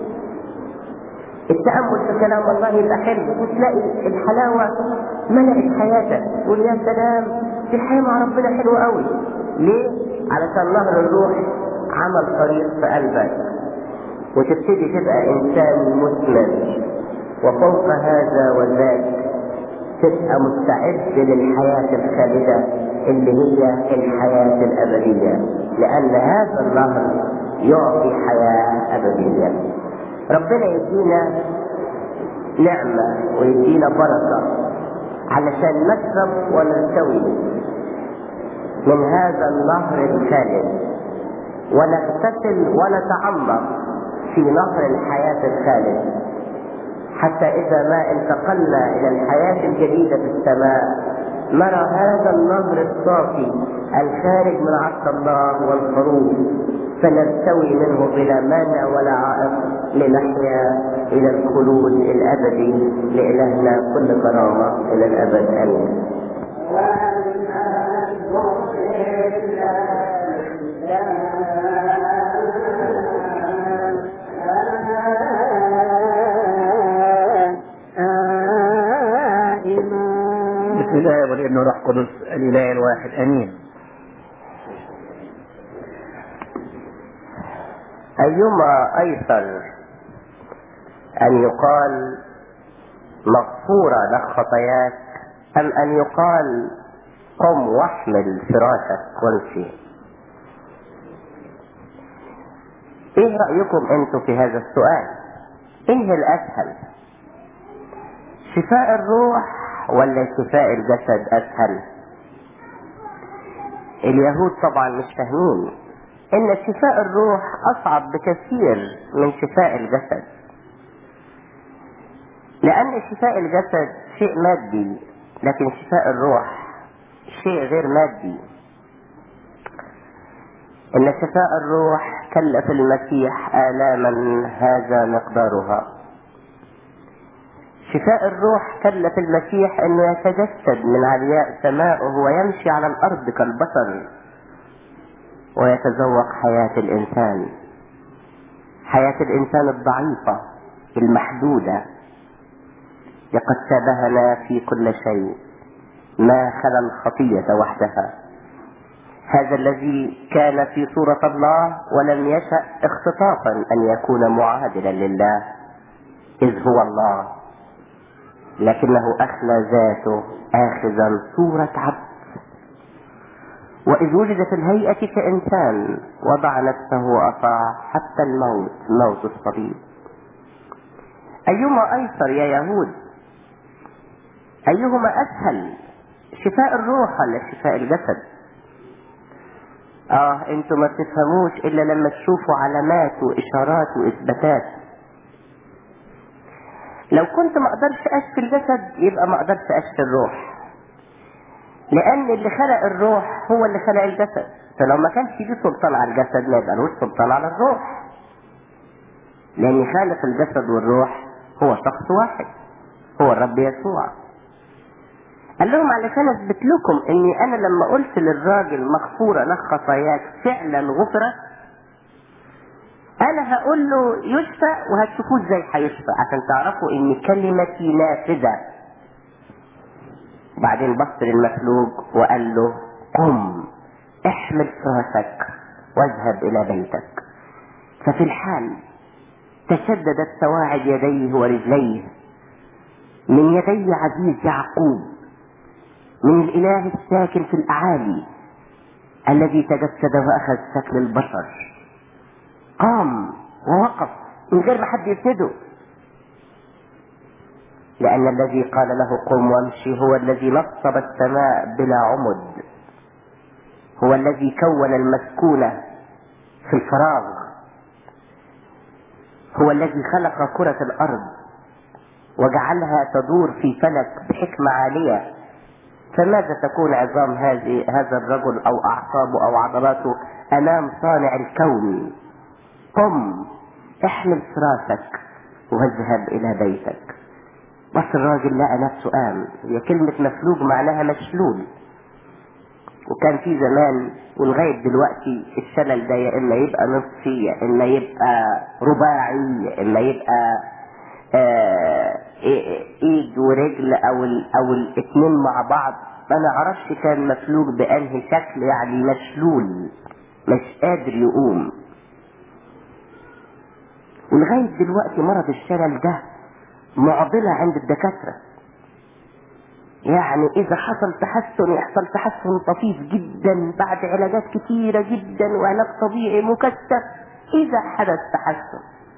التأمل في كلام الله يبقى حلو وتلاقي الحلاوة ملأت حياتك تقول يا سلام في الحياة مع ربنا حلوة قوي ليه؟ علشان نهر الروح عمل طريق في قلبك وتبتدي تبقى إنسان مثمر وفوق هذا وذاك تبقى مستعد للحياة الخالدة اللي هي الحياة الأبدية لأن هذا النهر يعطي حياة أبدية ربنا يدينا نعمة ويدينا بركة علشان نشرب ونرتوي من هذا النهر الخالد ونغتسل ونتعمق في نهر الحياة الخالد حتى إذا ما انتقلنا إلى الحياة الجديدة في السماء نرى هذا النهر الصافي الخارج من عرش الله والخروج فنرتوي منه بلا مانع ولا عائق لنحيا إلى الخلود الأبدي لإلهنا كل كرامة إلى الأبد آمين. بسم الله والابن والروح القدس الاله الواحد امين أيما أيسر أن يقال مغفورة لك خطاياك أم أن يقال قم واحمل فراشك وامشي ايه رأيكم انتم في هذا السؤال ايه الاسهل شفاء الروح ولا شفاء الجسد اسهل اليهود طبعا مش فاهمين ان شفاء الروح اصعب بكثير من شفاء الجسد لان شفاء الجسد شيء مادي لكن شفاء الروح شيء غير مادي ان شفاء الروح كلف المسيح الاما هذا مقدارها شفاء الروح كلف المسيح انه يتجسد من علياء سمائه ويمشي على الارض كالبشر ويتذوق حياة الانسان حياة الانسان الضعيفة المحدودة لقد شابهنا في كل شيء ما خلا الخطية وحدها هذا الذي كان في صورة الله ولم يشأ اختطافا ان يكون معادلا لله اذ هو الله لكنه أخلى ذاته آخذا صورة عبد وإذ وجد في الهيئة كإنسان وضع نفسه وأطاع حتى الموت موت الصليب أيما أيسر يا يهود أيهما أسهل شفاء الروح ولا شفاء الجسد آه أنتم ما تفهموش إلا لما تشوفوا علامات وإشارات وإثباتات لو كنت ما اقدرش اشفي الجسد يبقى ما اقدرش اشفي الروح لان اللي خلق الروح هو اللي خلق الجسد فلو ما كانش ليه سلطان على الجسد ما يبقى له سلطان على الروح لأن خالق الجسد والروح هو شخص واحد هو الرب يسوع قال لهم علشان اثبت لكم اني انا لما قلت للراجل مغفوره لك خطاياك فعلا غفرت انا هقول له يشفى وهتشوفوه ازاي هيشفى عشان تعرفوا ان كلمتي نافذه بعدين بص للمفلوج وقال له قم احمل فراشك واذهب الى بيتك ففي الحال تشددت سواعد يديه ورجليه من يدي عزيز يعقوب من الاله الساكن في الاعالي الذي تجسد واخذ شكل البشر قام ووقف من غير ما حد يسنده لأن الذي قال له قم وامشي هو الذي نصب السماء بلا عمد هو الذي كون المسكونة في الفراغ هو الذي خلق كرة الأرض وجعلها تدور في فلك بحكمة عالية فماذا تكون عظام هذه هذا الرجل أو أعصابه أو عضلاته أمام صانع الكون قم احمل فراشك واذهب إلى بيتك بس الراجل لقى نفسه قام هي كلمة مفلوج معناها مشلول وكان في زمان ولغاية دلوقتي الشلل ده يا إما يبقى نصفي يا إما يبقى رباعي يا إما يبقى آه إيد ورجل أو ال أو الاتنين مع بعض ما نعرفش كان مفلوج بأنهي شكل يعني مشلول مش قادر يقوم ولغاية دلوقتي مرض الشلل ده معضلة عند الدكاترة يعني إذا حصل تحسن يحصل تحسن طفيف جدا بعد علاجات كتيرة جدا وعلاج طبيعي مكثف إذا حدث تحسن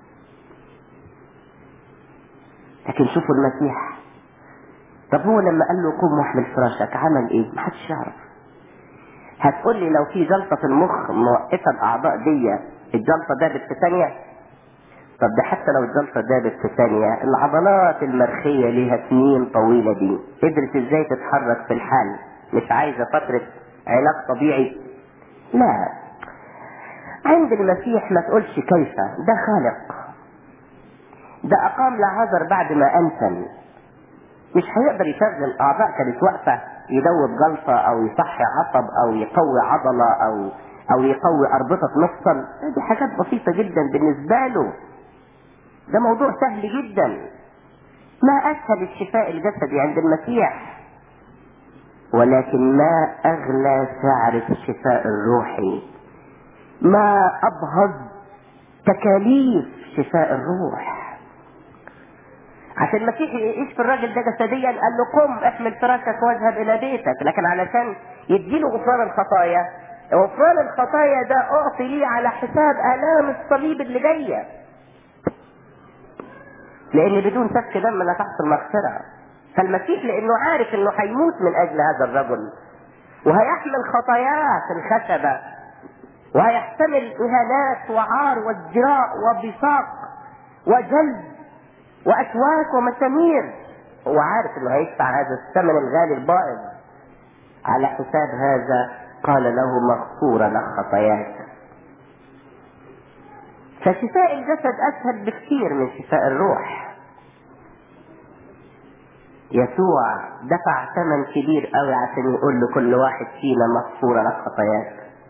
لكن شوفوا المسيح طب هو لما قال له قوم واحمل فراشك عمل ايه؟ محدش يعرف هتقول لي لو في جلطة في المخ موقفة الأعضاء دي الجلطة دابت في ثانية طب ده حتى لو الجلطة دابت في ثانية العضلات المرخية ليها سنين طويلة دي قدرت ازاي تتحرك في الحال مش عايزة فترة علاج طبيعي لا عند المسيح ما تقولش كيف ده خالق ده أقام لعازر بعد ما أنتن مش هيقدر يشغل أعضاء كانت واقفة يدوب جلطة أو يصحي عصب أو يقوي عضلة أو أو يقوي أربطة مفصل دي حاجات بسيطة جدا بالنسبة له ده موضوع سهل جدا ما أسهل الشفاء الجسدي عند المسيح ولكن ما أغلى سعر الشفاء الروحي ما أبهض تكاليف شفاء الروح عشان المسيح يشفي الراجل ده جسديا قال له قم احمل فراشك واذهب الى بيتك لكن علشان يديله غفران الخطايا غفران الخطايا ده اعطي ليه على حساب الام الصليب اللي جايه لان بدون سفك دم لا تحصل مغفره فالمسيح لانه عارف انه هيموت من اجل هذا الرجل وهيحمل خطاياه في الخشبه وهيحتمل اهانات وعار وازدراء وبصاق وجلد واسواك ومسامير هو عارف انه هيدفع هذا الثمن الغالي البائض على حساب هذا قال له مغفورة لك خطاياك فشفاء الجسد اسهل بكثير من شفاء الروح يسوع دفع ثمن كبير قوي عشان يقول لكل واحد فينا مغفورة لك خطاياك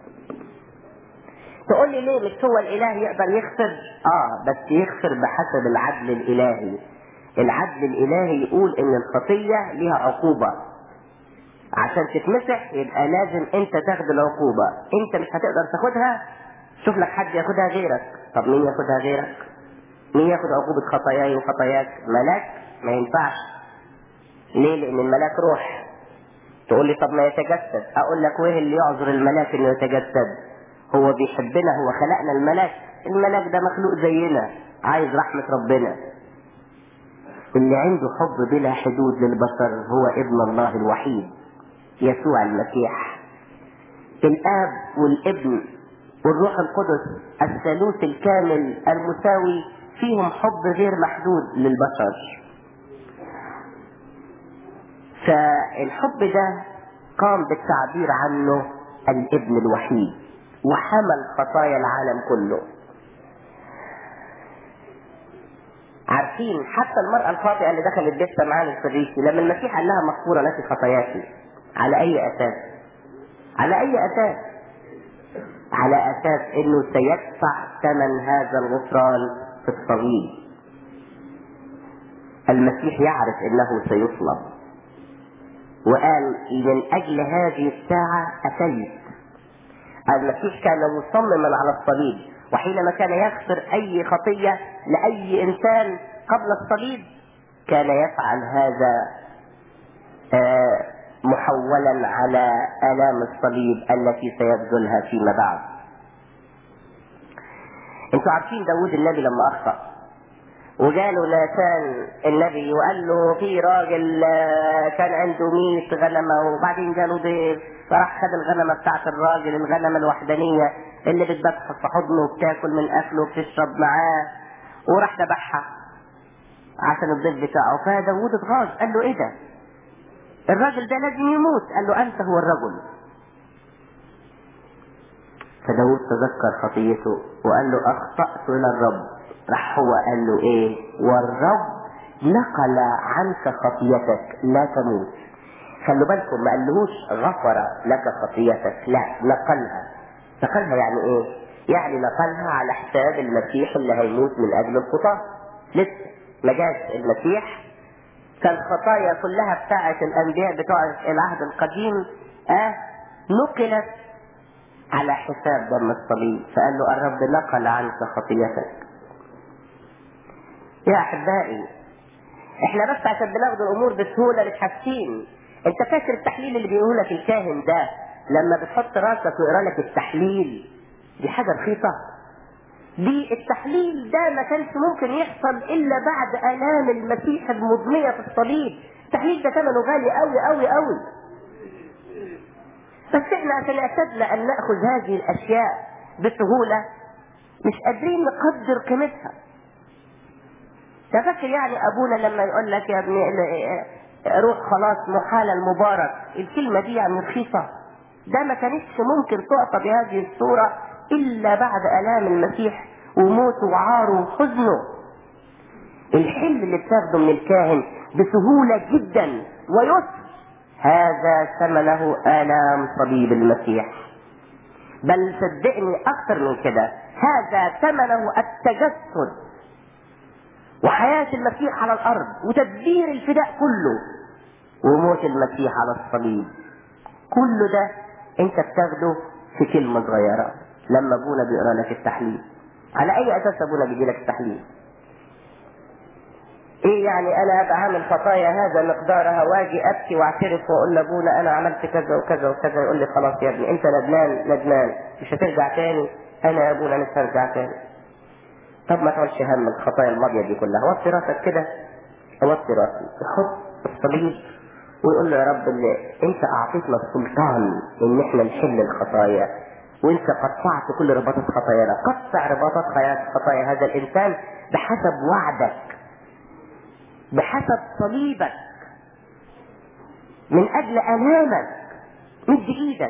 تقول لي ليه مش هو الاله يقدر يغفر اه بس يغفر بحسب العدل الالهي العدل الالهي يقول ان الخطية ليها عقوبة عشان تتمسح يبقى لازم انت تاخد العقوبة انت مش هتقدر تاخدها شوف لك حد ياخدها غيرك طب مين ياخدها غيرك مين ياخد عقوبة خطاياي وخطاياك ملاك ما ينفعش ليه لان الملاك روح تقول لي طب ما يتجسد اقول لك وايه اللي يعذر الملاك انه يتجسد هو بيحبنا هو خلقنا الملاك الملاك ده مخلوق زينا عايز رحمة ربنا اللي عنده حب بلا حدود للبشر هو ابن الله الوحيد يسوع المسيح الاب والابن والروح القدس الثالوث الكامل المساوي فيهم حب غير محدود للبشر فالحب ده قام بالتعبير عنه الابن الوحيد وحمل خطايا العالم كله عارفين حتى المرأة الخاطئة اللي دخلت بيت سمعان الفريسي لما المسيح قال لها مغفورة لك خطاياك على أي أساس؟ على أي أساس؟ على أساس إنه سيدفع ثمن هذا الغفران في الصليب. المسيح يعرف إنه سيصلب. وقال من أجل هذه الساعة أتيت. المسيح كان مصمما على الصليب وحينما كان يغفر اي خطيه لاي انسان قبل الصليب كان يفعل هذا محولا على الام الصليب التي سيبذلها فيما بعد. انتوا عارفين داود النبي لما اخطا وجاله ناتان النبي وقال له في راجل كان عنده 100 غنمه وبعدين جاله ضيف فراح خد الغنمه بتاعت الراجل الغنمه الوحدانيه اللي بتبات في حضنه وبتاكل من اكله وبتشرب معاه وراح ذبحها عشان الضيف بتاعه فداوود اتغاظ قال له ايه ده؟ الراجل ده لازم يموت قال له انت هو الرجل فداود تذكر خطيته وقال له اخطأت الى الرب راح هو قال له ايه والرب نقل عنك خطيتك لا تموت خلوا بالكم ما قالهوش غفر لك خطيتك لا نقلها نقلها يعني ايه يعني نقلها على حساب المسيح اللي هيموت من اجل الخطاة لسه ما جاش المسيح فالخطايا كلها بتاعت الانبياء بتوع العهد القديم اه نقلت على حساب دم الصليب فقال له الرب نقل عنك خطيتك يا احبائي احنا بس عشان بناخد الامور بسهوله مش حاسين انت فاكر التحليل اللي بيقوله لك الكاهن ده لما بتحط راسك ويقرا لك التحليل دي حاجه رخيصه دي التحليل ده ما كانش ممكن يحصل الا بعد الام المسيح المضنيه في الصليب التحليل ده ثمنه غالي قوي قوي قوي بس احنا عشان اعتدنا ان ناخذ هذه الاشياء بسهوله مش قادرين نقدر قيمتها تفكر يعني ابونا لما يقول لك يا ابني روح خلاص محال المبارك الكلمه دي يعني رخيصه ده ما كانتش ممكن تعطى بهذه الصوره الا بعد الام المسيح وموته وعاره وحزنه الحل اللي بتاخده من الكاهن بسهوله جدا ويسر هذا ثمنه الام صليب المسيح بل صدقني اكثر من كده هذا ثمنه التجسد وحياة المسيح على الأرض وتدبير الفداء كله وموت المسيح على الصليب كل ده أنت بتاخده في كلمة صغيرة لما أبونا بيقرا لك التحليل على أي أساس أبونا بيجي لك التحليل؟ ايه يعني انا ابقى عامل خطايا هذا مقدارها واجي ابكي واعترف واقول لابونا انا عملت كذا وكذا وكذا يقول لي خلاص يا ابني انت ندمان ندمان مش هترجع تاني انا يا ابونا مش هرجع تاني طب ما تقولش هم الخطايا الماضيه دي كلها وطي راسك كده وطي راسي يحط الصليب ويقول له يا رب اللي انت اعطيتنا السلطان ان احنا نحل الخطايا وانت قطعت كل رباطات خطايانا قطع رباطات خطايا هذا الانسان بحسب وعدك بحسب صليبك من اجل امامك مد ايدك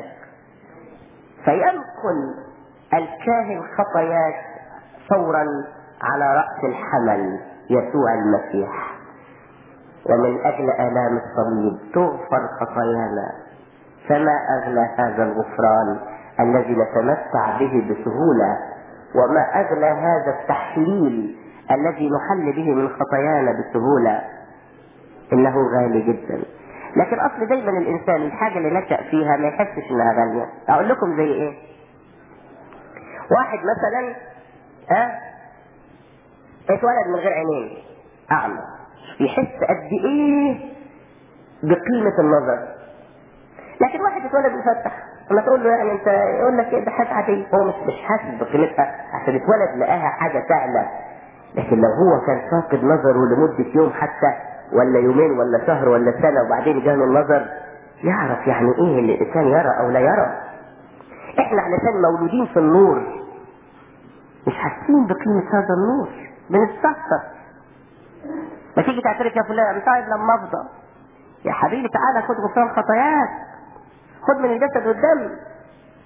فينقل الكاهن خطاياك فورا على رأس الحمل يسوع المسيح ومن أجل آلام الصليب تغفر خطايانا فما أغلى هذا الغفران الذي نتمتع به بسهولة وما أغلى هذا التحليل الذي نحل به من خطايانا بسهولة إنه غالي جدا لكن أصل دايما الإنسان الحاجة اللي نشأ فيها ما يحسش إنها غالية أقول لكم زي إيه واحد مثلا ها اتولد من غير عينين اعمى يحس قد ايه بقيمة النظر لكن واحد اتولد مفتح لما تقول له يعني انت يقول لك ده حاجة عادية هو مش مش حاسس بقيمتها عشان اتولد لقاها حاجة سهلة لكن لو هو كان فاقد نظره لمدة يوم حتى ولا يومين ولا شهر ولا سنة وبعدين جاله النظر يعرف يعني ايه اللي الانسان يرى او لا يرى احنا علشان مولودين في النور مش حاسين بقيمة هذا النور بنستخسر ما تيجي تعترف يا فلان مش عايز لما افضى يا حبيبي تعالى خد غفران خطاياك خد من الجسد والدم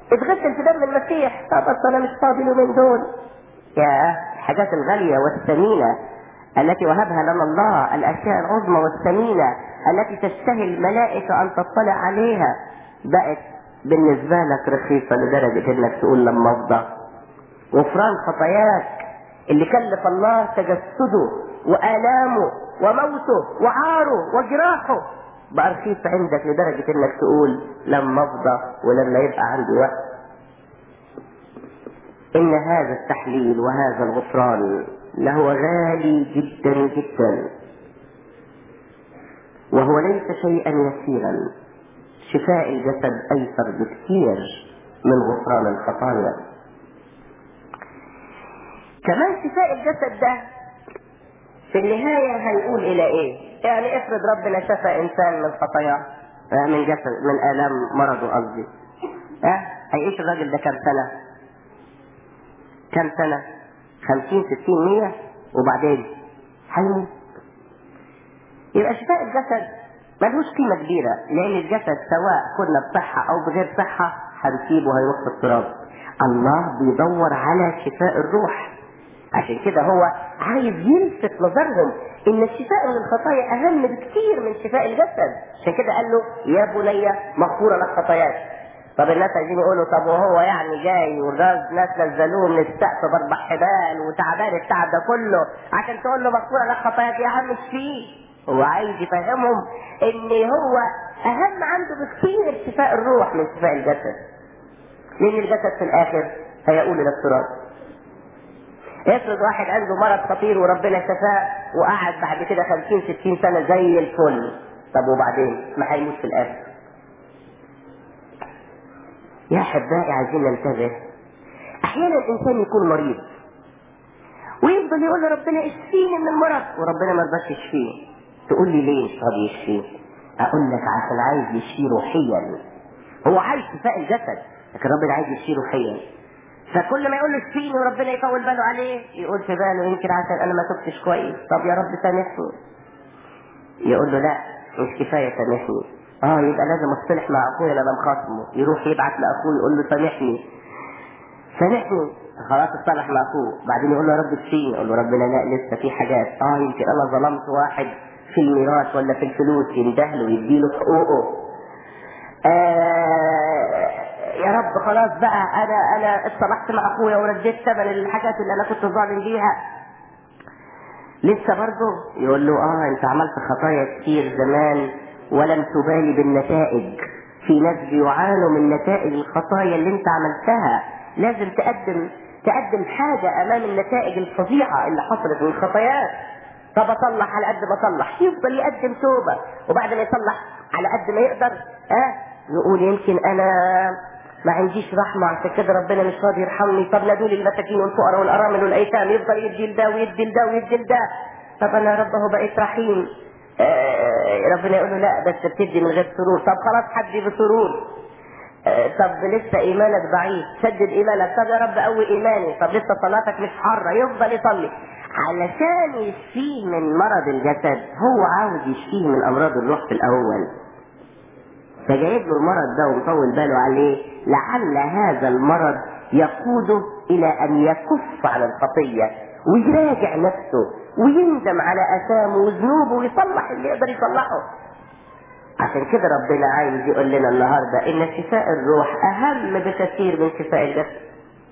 اتغسل في دم المسيح طب بس انا مش فاضي اليومين دول يا الحاجات الغالية والثمينة التي وهبها لنا الله الاشياء العظمى والثمينة التي تشتهي الملائكة ان تطلع عليها بقت بالنسبة لك رخيصة لدرجة انك تقول لما افضى غفران خطاياك اللي كلف الله تجسده وآلامه وموته وعاره وجراحه بقى رخيص عندك لدرجة انك تقول لما افضى ولما يبقى عندي وقت ان هذا التحليل وهذا الغفران له غالي جدا جدا وهو ليس شيئا يسيرا شفاء الجسد ايسر بكثير من غفران الخطايا كمان شفاء الجسد ده في النهاية هيقول إلى إيه؟ يعني افرض ربنا شفى إنسان من خطاياه آه، من جسد من آلام مرضه قصدي ها هيعيش الراجل ده كام سنة؟ كام سنة؟ خمسين ستين مية وبعدين هيموت يبقى شفاء الجسد ملوش قيمة كبيرة لأن الجسد سواء كنا بصحة أو بغير صحة هنسيبه هيروح في التراب الله بيدور على شفاء الروح عشان كده هو عايز يلفت نظرهم ان الشفاء من الخطايا اهم بكثير من شفاء الجسد عشان كده قال له يا بني مغفورة لك خطاياك طب الناس عايزين يقولوا طب وهو يعني جاي والناس ناس نزلوه من السقف باربع حبال وتعبان التعب ده كله عشان تقول له مغفورة لك خطاياك يا عم مش فيه هو عايز يفهمهم ان هو اهم عنده بكثير شفاء الروح من شفاء الجسد لان الجسد في الاخر هيقول الى التراب افرض واحد عنده مرض خطير وربنا شفاه وقعد بعد كده 50 60 سنه زي الفل طب وبعدين ما هيموت في الاخر يا احبائي عايزين ننتبه احيانا الانسان يكون مريض ويفضل يقول لربنا اشفيني من المرض وربنا ما رضاش يشفيه تقول لي ليه مش راضي يشفيه اقول لك عشان عايز يشفيه روحيا هو عايز شفاء الجسد لكن ربنا عايز يشفيه روحيا فكل ما يقول له اشفيني وربنا يطول باله عليه يقول في باله يمكن عشان انا ما تبتش كويس طب يا رب سامحني يقول له لا مش كفايه سامحني اه يبقى لازم اصطلح مع اخويا اللي انا مخاصمه يروح يبعت لاخوه يقول له سامحني سامحني خلاص اصطلح مع اخوه بعدين يقول له يا رب اشفيني يقول له ربنا لا لسه في حاجات اه يمكن انا ظلمت واحد في الميراث ولا في الفلوس يندهله ويديله حقوقه آه يا رب خلاص بقى انا انا اتصالحت مع اخويا ورديت ثمن الحاجات اللي انا كنت ظالم بيها لسه برضه يقول له اه انت عملت خطايا كتير زمان ولم تبالي بالنتائج في ناس بيعانوا من نتائج الخطايا اللي انت عملتها لازم تقدم تقدم حاجة امام النتائج الفظيعة اللي حصلت من الخطايات طب اصلح على قد ما اصلح يفضل يقدم توبة وبعد ما يصلح على قد ما يقدر اه يقول يمكن انا ما عنديش رحمة عشان كده ربنا مش راضي يرحمني طب نادوا لي المساكين والفقراء والارامل والايتام يفضل يدي لده ويدي لده ويدي لده طب انا يا رب هو بقيت رحيم آه ربنا يقول له لا بس بتدي من غير سرور طب خلاص حدي بسرور آه طب لسه ايمانك ضعيف شدد ايمانك طب يا رب قوي ايماني طب لسه صلاتك مش حاره يفضل يصلي علشان يشفيه من مرض الجسد هو عاوز يشفيه من امراض الروح في الاول فجايب له المرض ده ومطول باله عليه لعل هذا المرض يقوده الى ان يكف عن الخطيه ويراجع نفسه ويندم على اثامه وذنوبه ويصلح اللي يقدر يصلحه عشان كده ربنا عايز يقول لنا النهارده ان شفاء الروح اهم بكثير من شفاء الجسد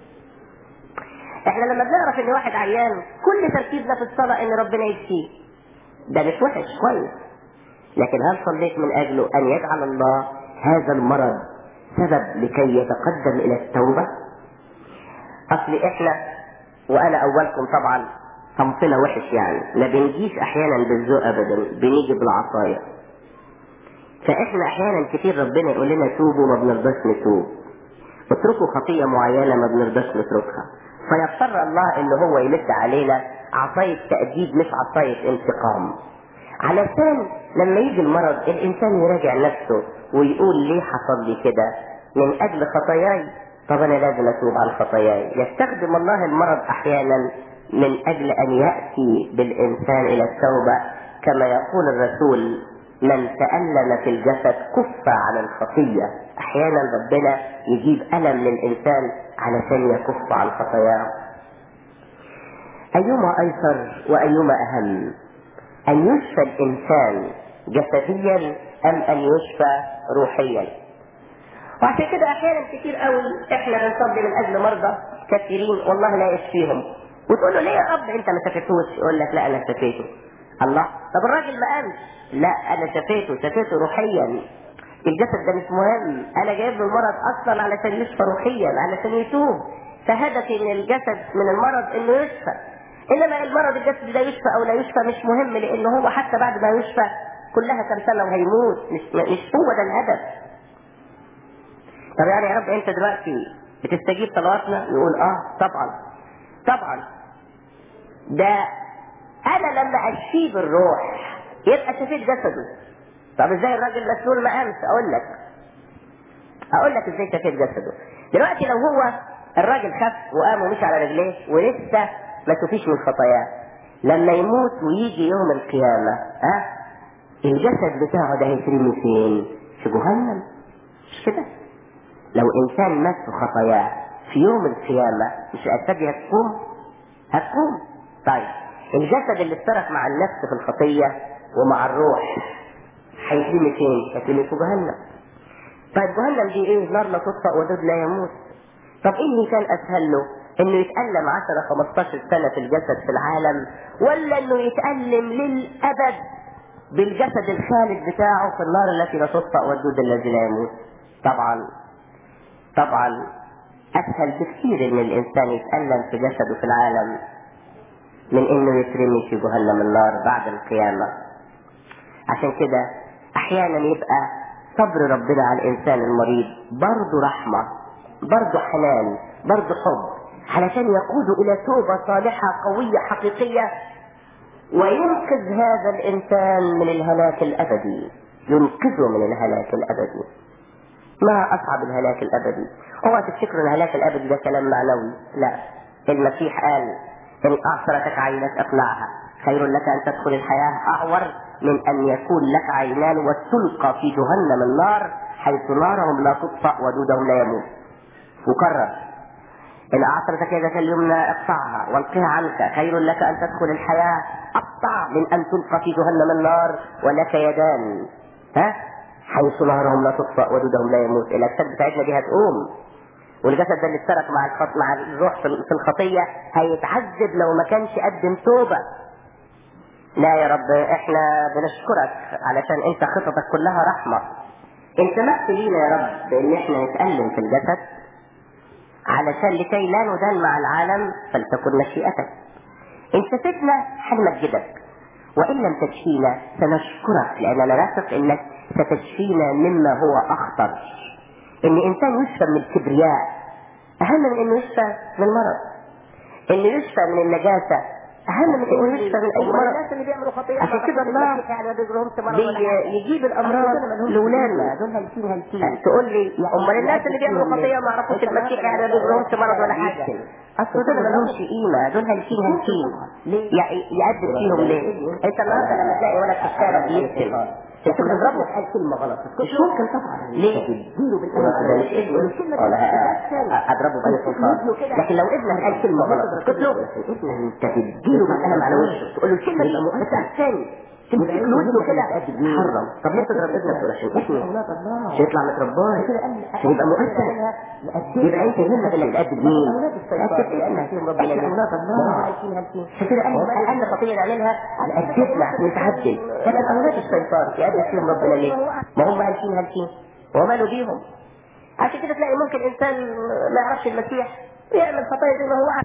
احنا لما بنعرف ان واحد عيان كل تركيزنا في الصلاه ان ربنا يشفيه ده مش وحش كويس لكن هل صليت من اجله ان يجعل الله هذا المرض سبب لكي يتقدم الى التوبه اصل احنا وانا اولكم طبعا صنفنا وحش يعني ما بنجيش احيانا بالذوق ابدا بنيجي بالعصايه فاحنا احيانا كتير ربنا يقول لنا توبوا ما بنرضاش نتوب اتركوا خطيه معينه ما بنرضاش نتركها فيضطر الله ان هو يمد علينا عصايه تاديب مش عصايه انتقام علشان لما يجي المرض الانسان يراجع نفسه ويقول ليه حصل لي كده من اجل خطاياي طب انا لازم اتوب عن خطاياي يستخدم الله المرض احيانا من اجل ان ياتي بالانسان الى التوبه كما يقول الرسول من تألم في الجسد كف عن الخطية أحيانا ربنا يجيب ألم للإنسان علشان يكف عن خطاياه أيما أيسر وأيما أهم أن يشفى الإنسان جسديا أم أن يشفى روحيا وعشان كده أحيانا كتير قوي إحنا بنصلي من أجل مرضى كثيرين والله لا يشفيهم وتقول له ليه يا رب أنت ما شفيتوش يقول لك لا أنا شفيته الله طب الراجل ما قامش لا أنا شفيته شفيته روحيا الجسد ده مش مهم أنا جايب له المرض أصلا علشان يشفى روحيا علشان يتوب فهدفي من الجسد من المرض إنه يشفى انما المرض الجسدي ده يشفى او لا يشفى مش مهم لان هو حتى بعد ما يشفى كلها كم سنه وهيموت مش مش هو ده الهدف طب يعني يا رب انت دلوقتي بتستجيب صلواتنا يقول اه طبعا طبعا ده انا لما اشفيه بالروح يبقى شفيت جسده طب ازاي الراجل مسؤول ما قامش اقول لك اقول لك ازاي شفيت جسده دلوقتي لو هو الراجل خف وقام ومشي على رجليه ولسه ما تفيش من خطاياه لما يموت ويجي يوم القيامة ها الجسد بتاعه ده هيترمي فين؟ في جهنم مش كده؟ لو إنسان مات في خطاياه في يوم القيامة مش الأجساد دي هتقوم؟ هتقوم طيب الجسد اللي اشترك مع النفس في الخطية ومع الروح هيترمي فين؟ هيترمي في جهنم طيب جهنم دي ايه؟ نار لا تطفأ ودود لا يموت طب ايه اللي كان اسهل له؟ انه يتألم 10 15 سنة في الجسد في العالم ولا انه يتألم للأبد بالجسد الخالد بتاعه في النار التي لا تطفأ والدود الذي لا يموت طبعا طبعا اسهل بكثير ان الانسان يتألم في جسده في العالم من انه يترمي في جهنم النار بعد القيامة عشان كده احيانا يبقى صبر ربنا على الانسان المريض برضه رحمة برضه حنان برضه حب علشان يقود الى توبة صالحة قوية حقيقية وينقذ هذا الانسان من الهلاك الابدي ينقذه من الهلاك الابدي ما اصعب الهلاك الابدي اوعى تفتكروا الهلاك الابدي ده كلام معنوي لا المسيح قال ان اعصرتك عينك اقلعها خير لك ان تدخل الحياة اعور من ان يكون لك عينان وتلقى في جهنم النار حيث نارهم لا تطفأ ودودهم لا يموت وكرر إن أعطرتك يدك اليمنى اقطعها والقها عنك خير لك أن تدخل الحياة أقطع من أن تلقى في جهنم النار ولك يدان ها حيث نارهم لا تطفأ ودودهم لا يموت الأجساد بتاعتنا دي هتقوم والجسد ده اللي اشترك مع الخط مع الروح في الخطية هيتعذب لو ما كانش قدم توبة لا يا رب احنا بنشكرك علشان انت خططك كلها رحمة انت مت لينا يا رب بان احنا نتألم في الجسد علشان لكي لا ندان مع العالم فلتكن مشيئتك ان شفتنا حنمجدك وان لم تشفينا سنشكرك لاننا نثق انك ستشفينا مما هو اخطر ان انسان يشفى من الكبرياء اهم من انه يشفى من المرض انه يشفى من النجاسه اهم من انه يشفى من اي مرض الناس اللي بيعملوا خطيئة عشان كده الله بي- يجيب الامراض لاولادنا دول هلكين هلكين تقول لي امال الناس اللي بيعملوا خطيه ما يعرفوش المسيح يعني ما بيجرهمش مرض ولا حاجه اصل دول ما لهمش قيمه دول هلكين هلكين يع- يقدم فيهم ليه؟ انت النهارده لما تلاقي ولد في الشارع بيشتم انت بتضربه قال كلمة غلط مش ممكن طبعا ليه؟ تديله ده بالقلم مش ابنه ولا اضربه باي سلطان لكن لو ابنك قال كلمه غلط اسكت له انت تديله بالقلم على وشه تقول له الكلمه دي مؤثره ثاني تمسك له وشه كده حرم طب ليه تضرب ابنك ولا شيء اسمه عشان يطلع مترباه عشان يبقى مؤثر يبقى انت يهمك انك تأدب مين؟ تأدب ابنك عشان كده قال اقل خطيه نعملها على ادبنا عشان نتعدل لكن اولاد الشيطان يأدب فيهم ربنا ليه؟ ما هم هالكين هالكين وماله بيهم عشان كده تلاقي ممكن انسان ما يعرفش المسيح يعمل خطايا زي ما هو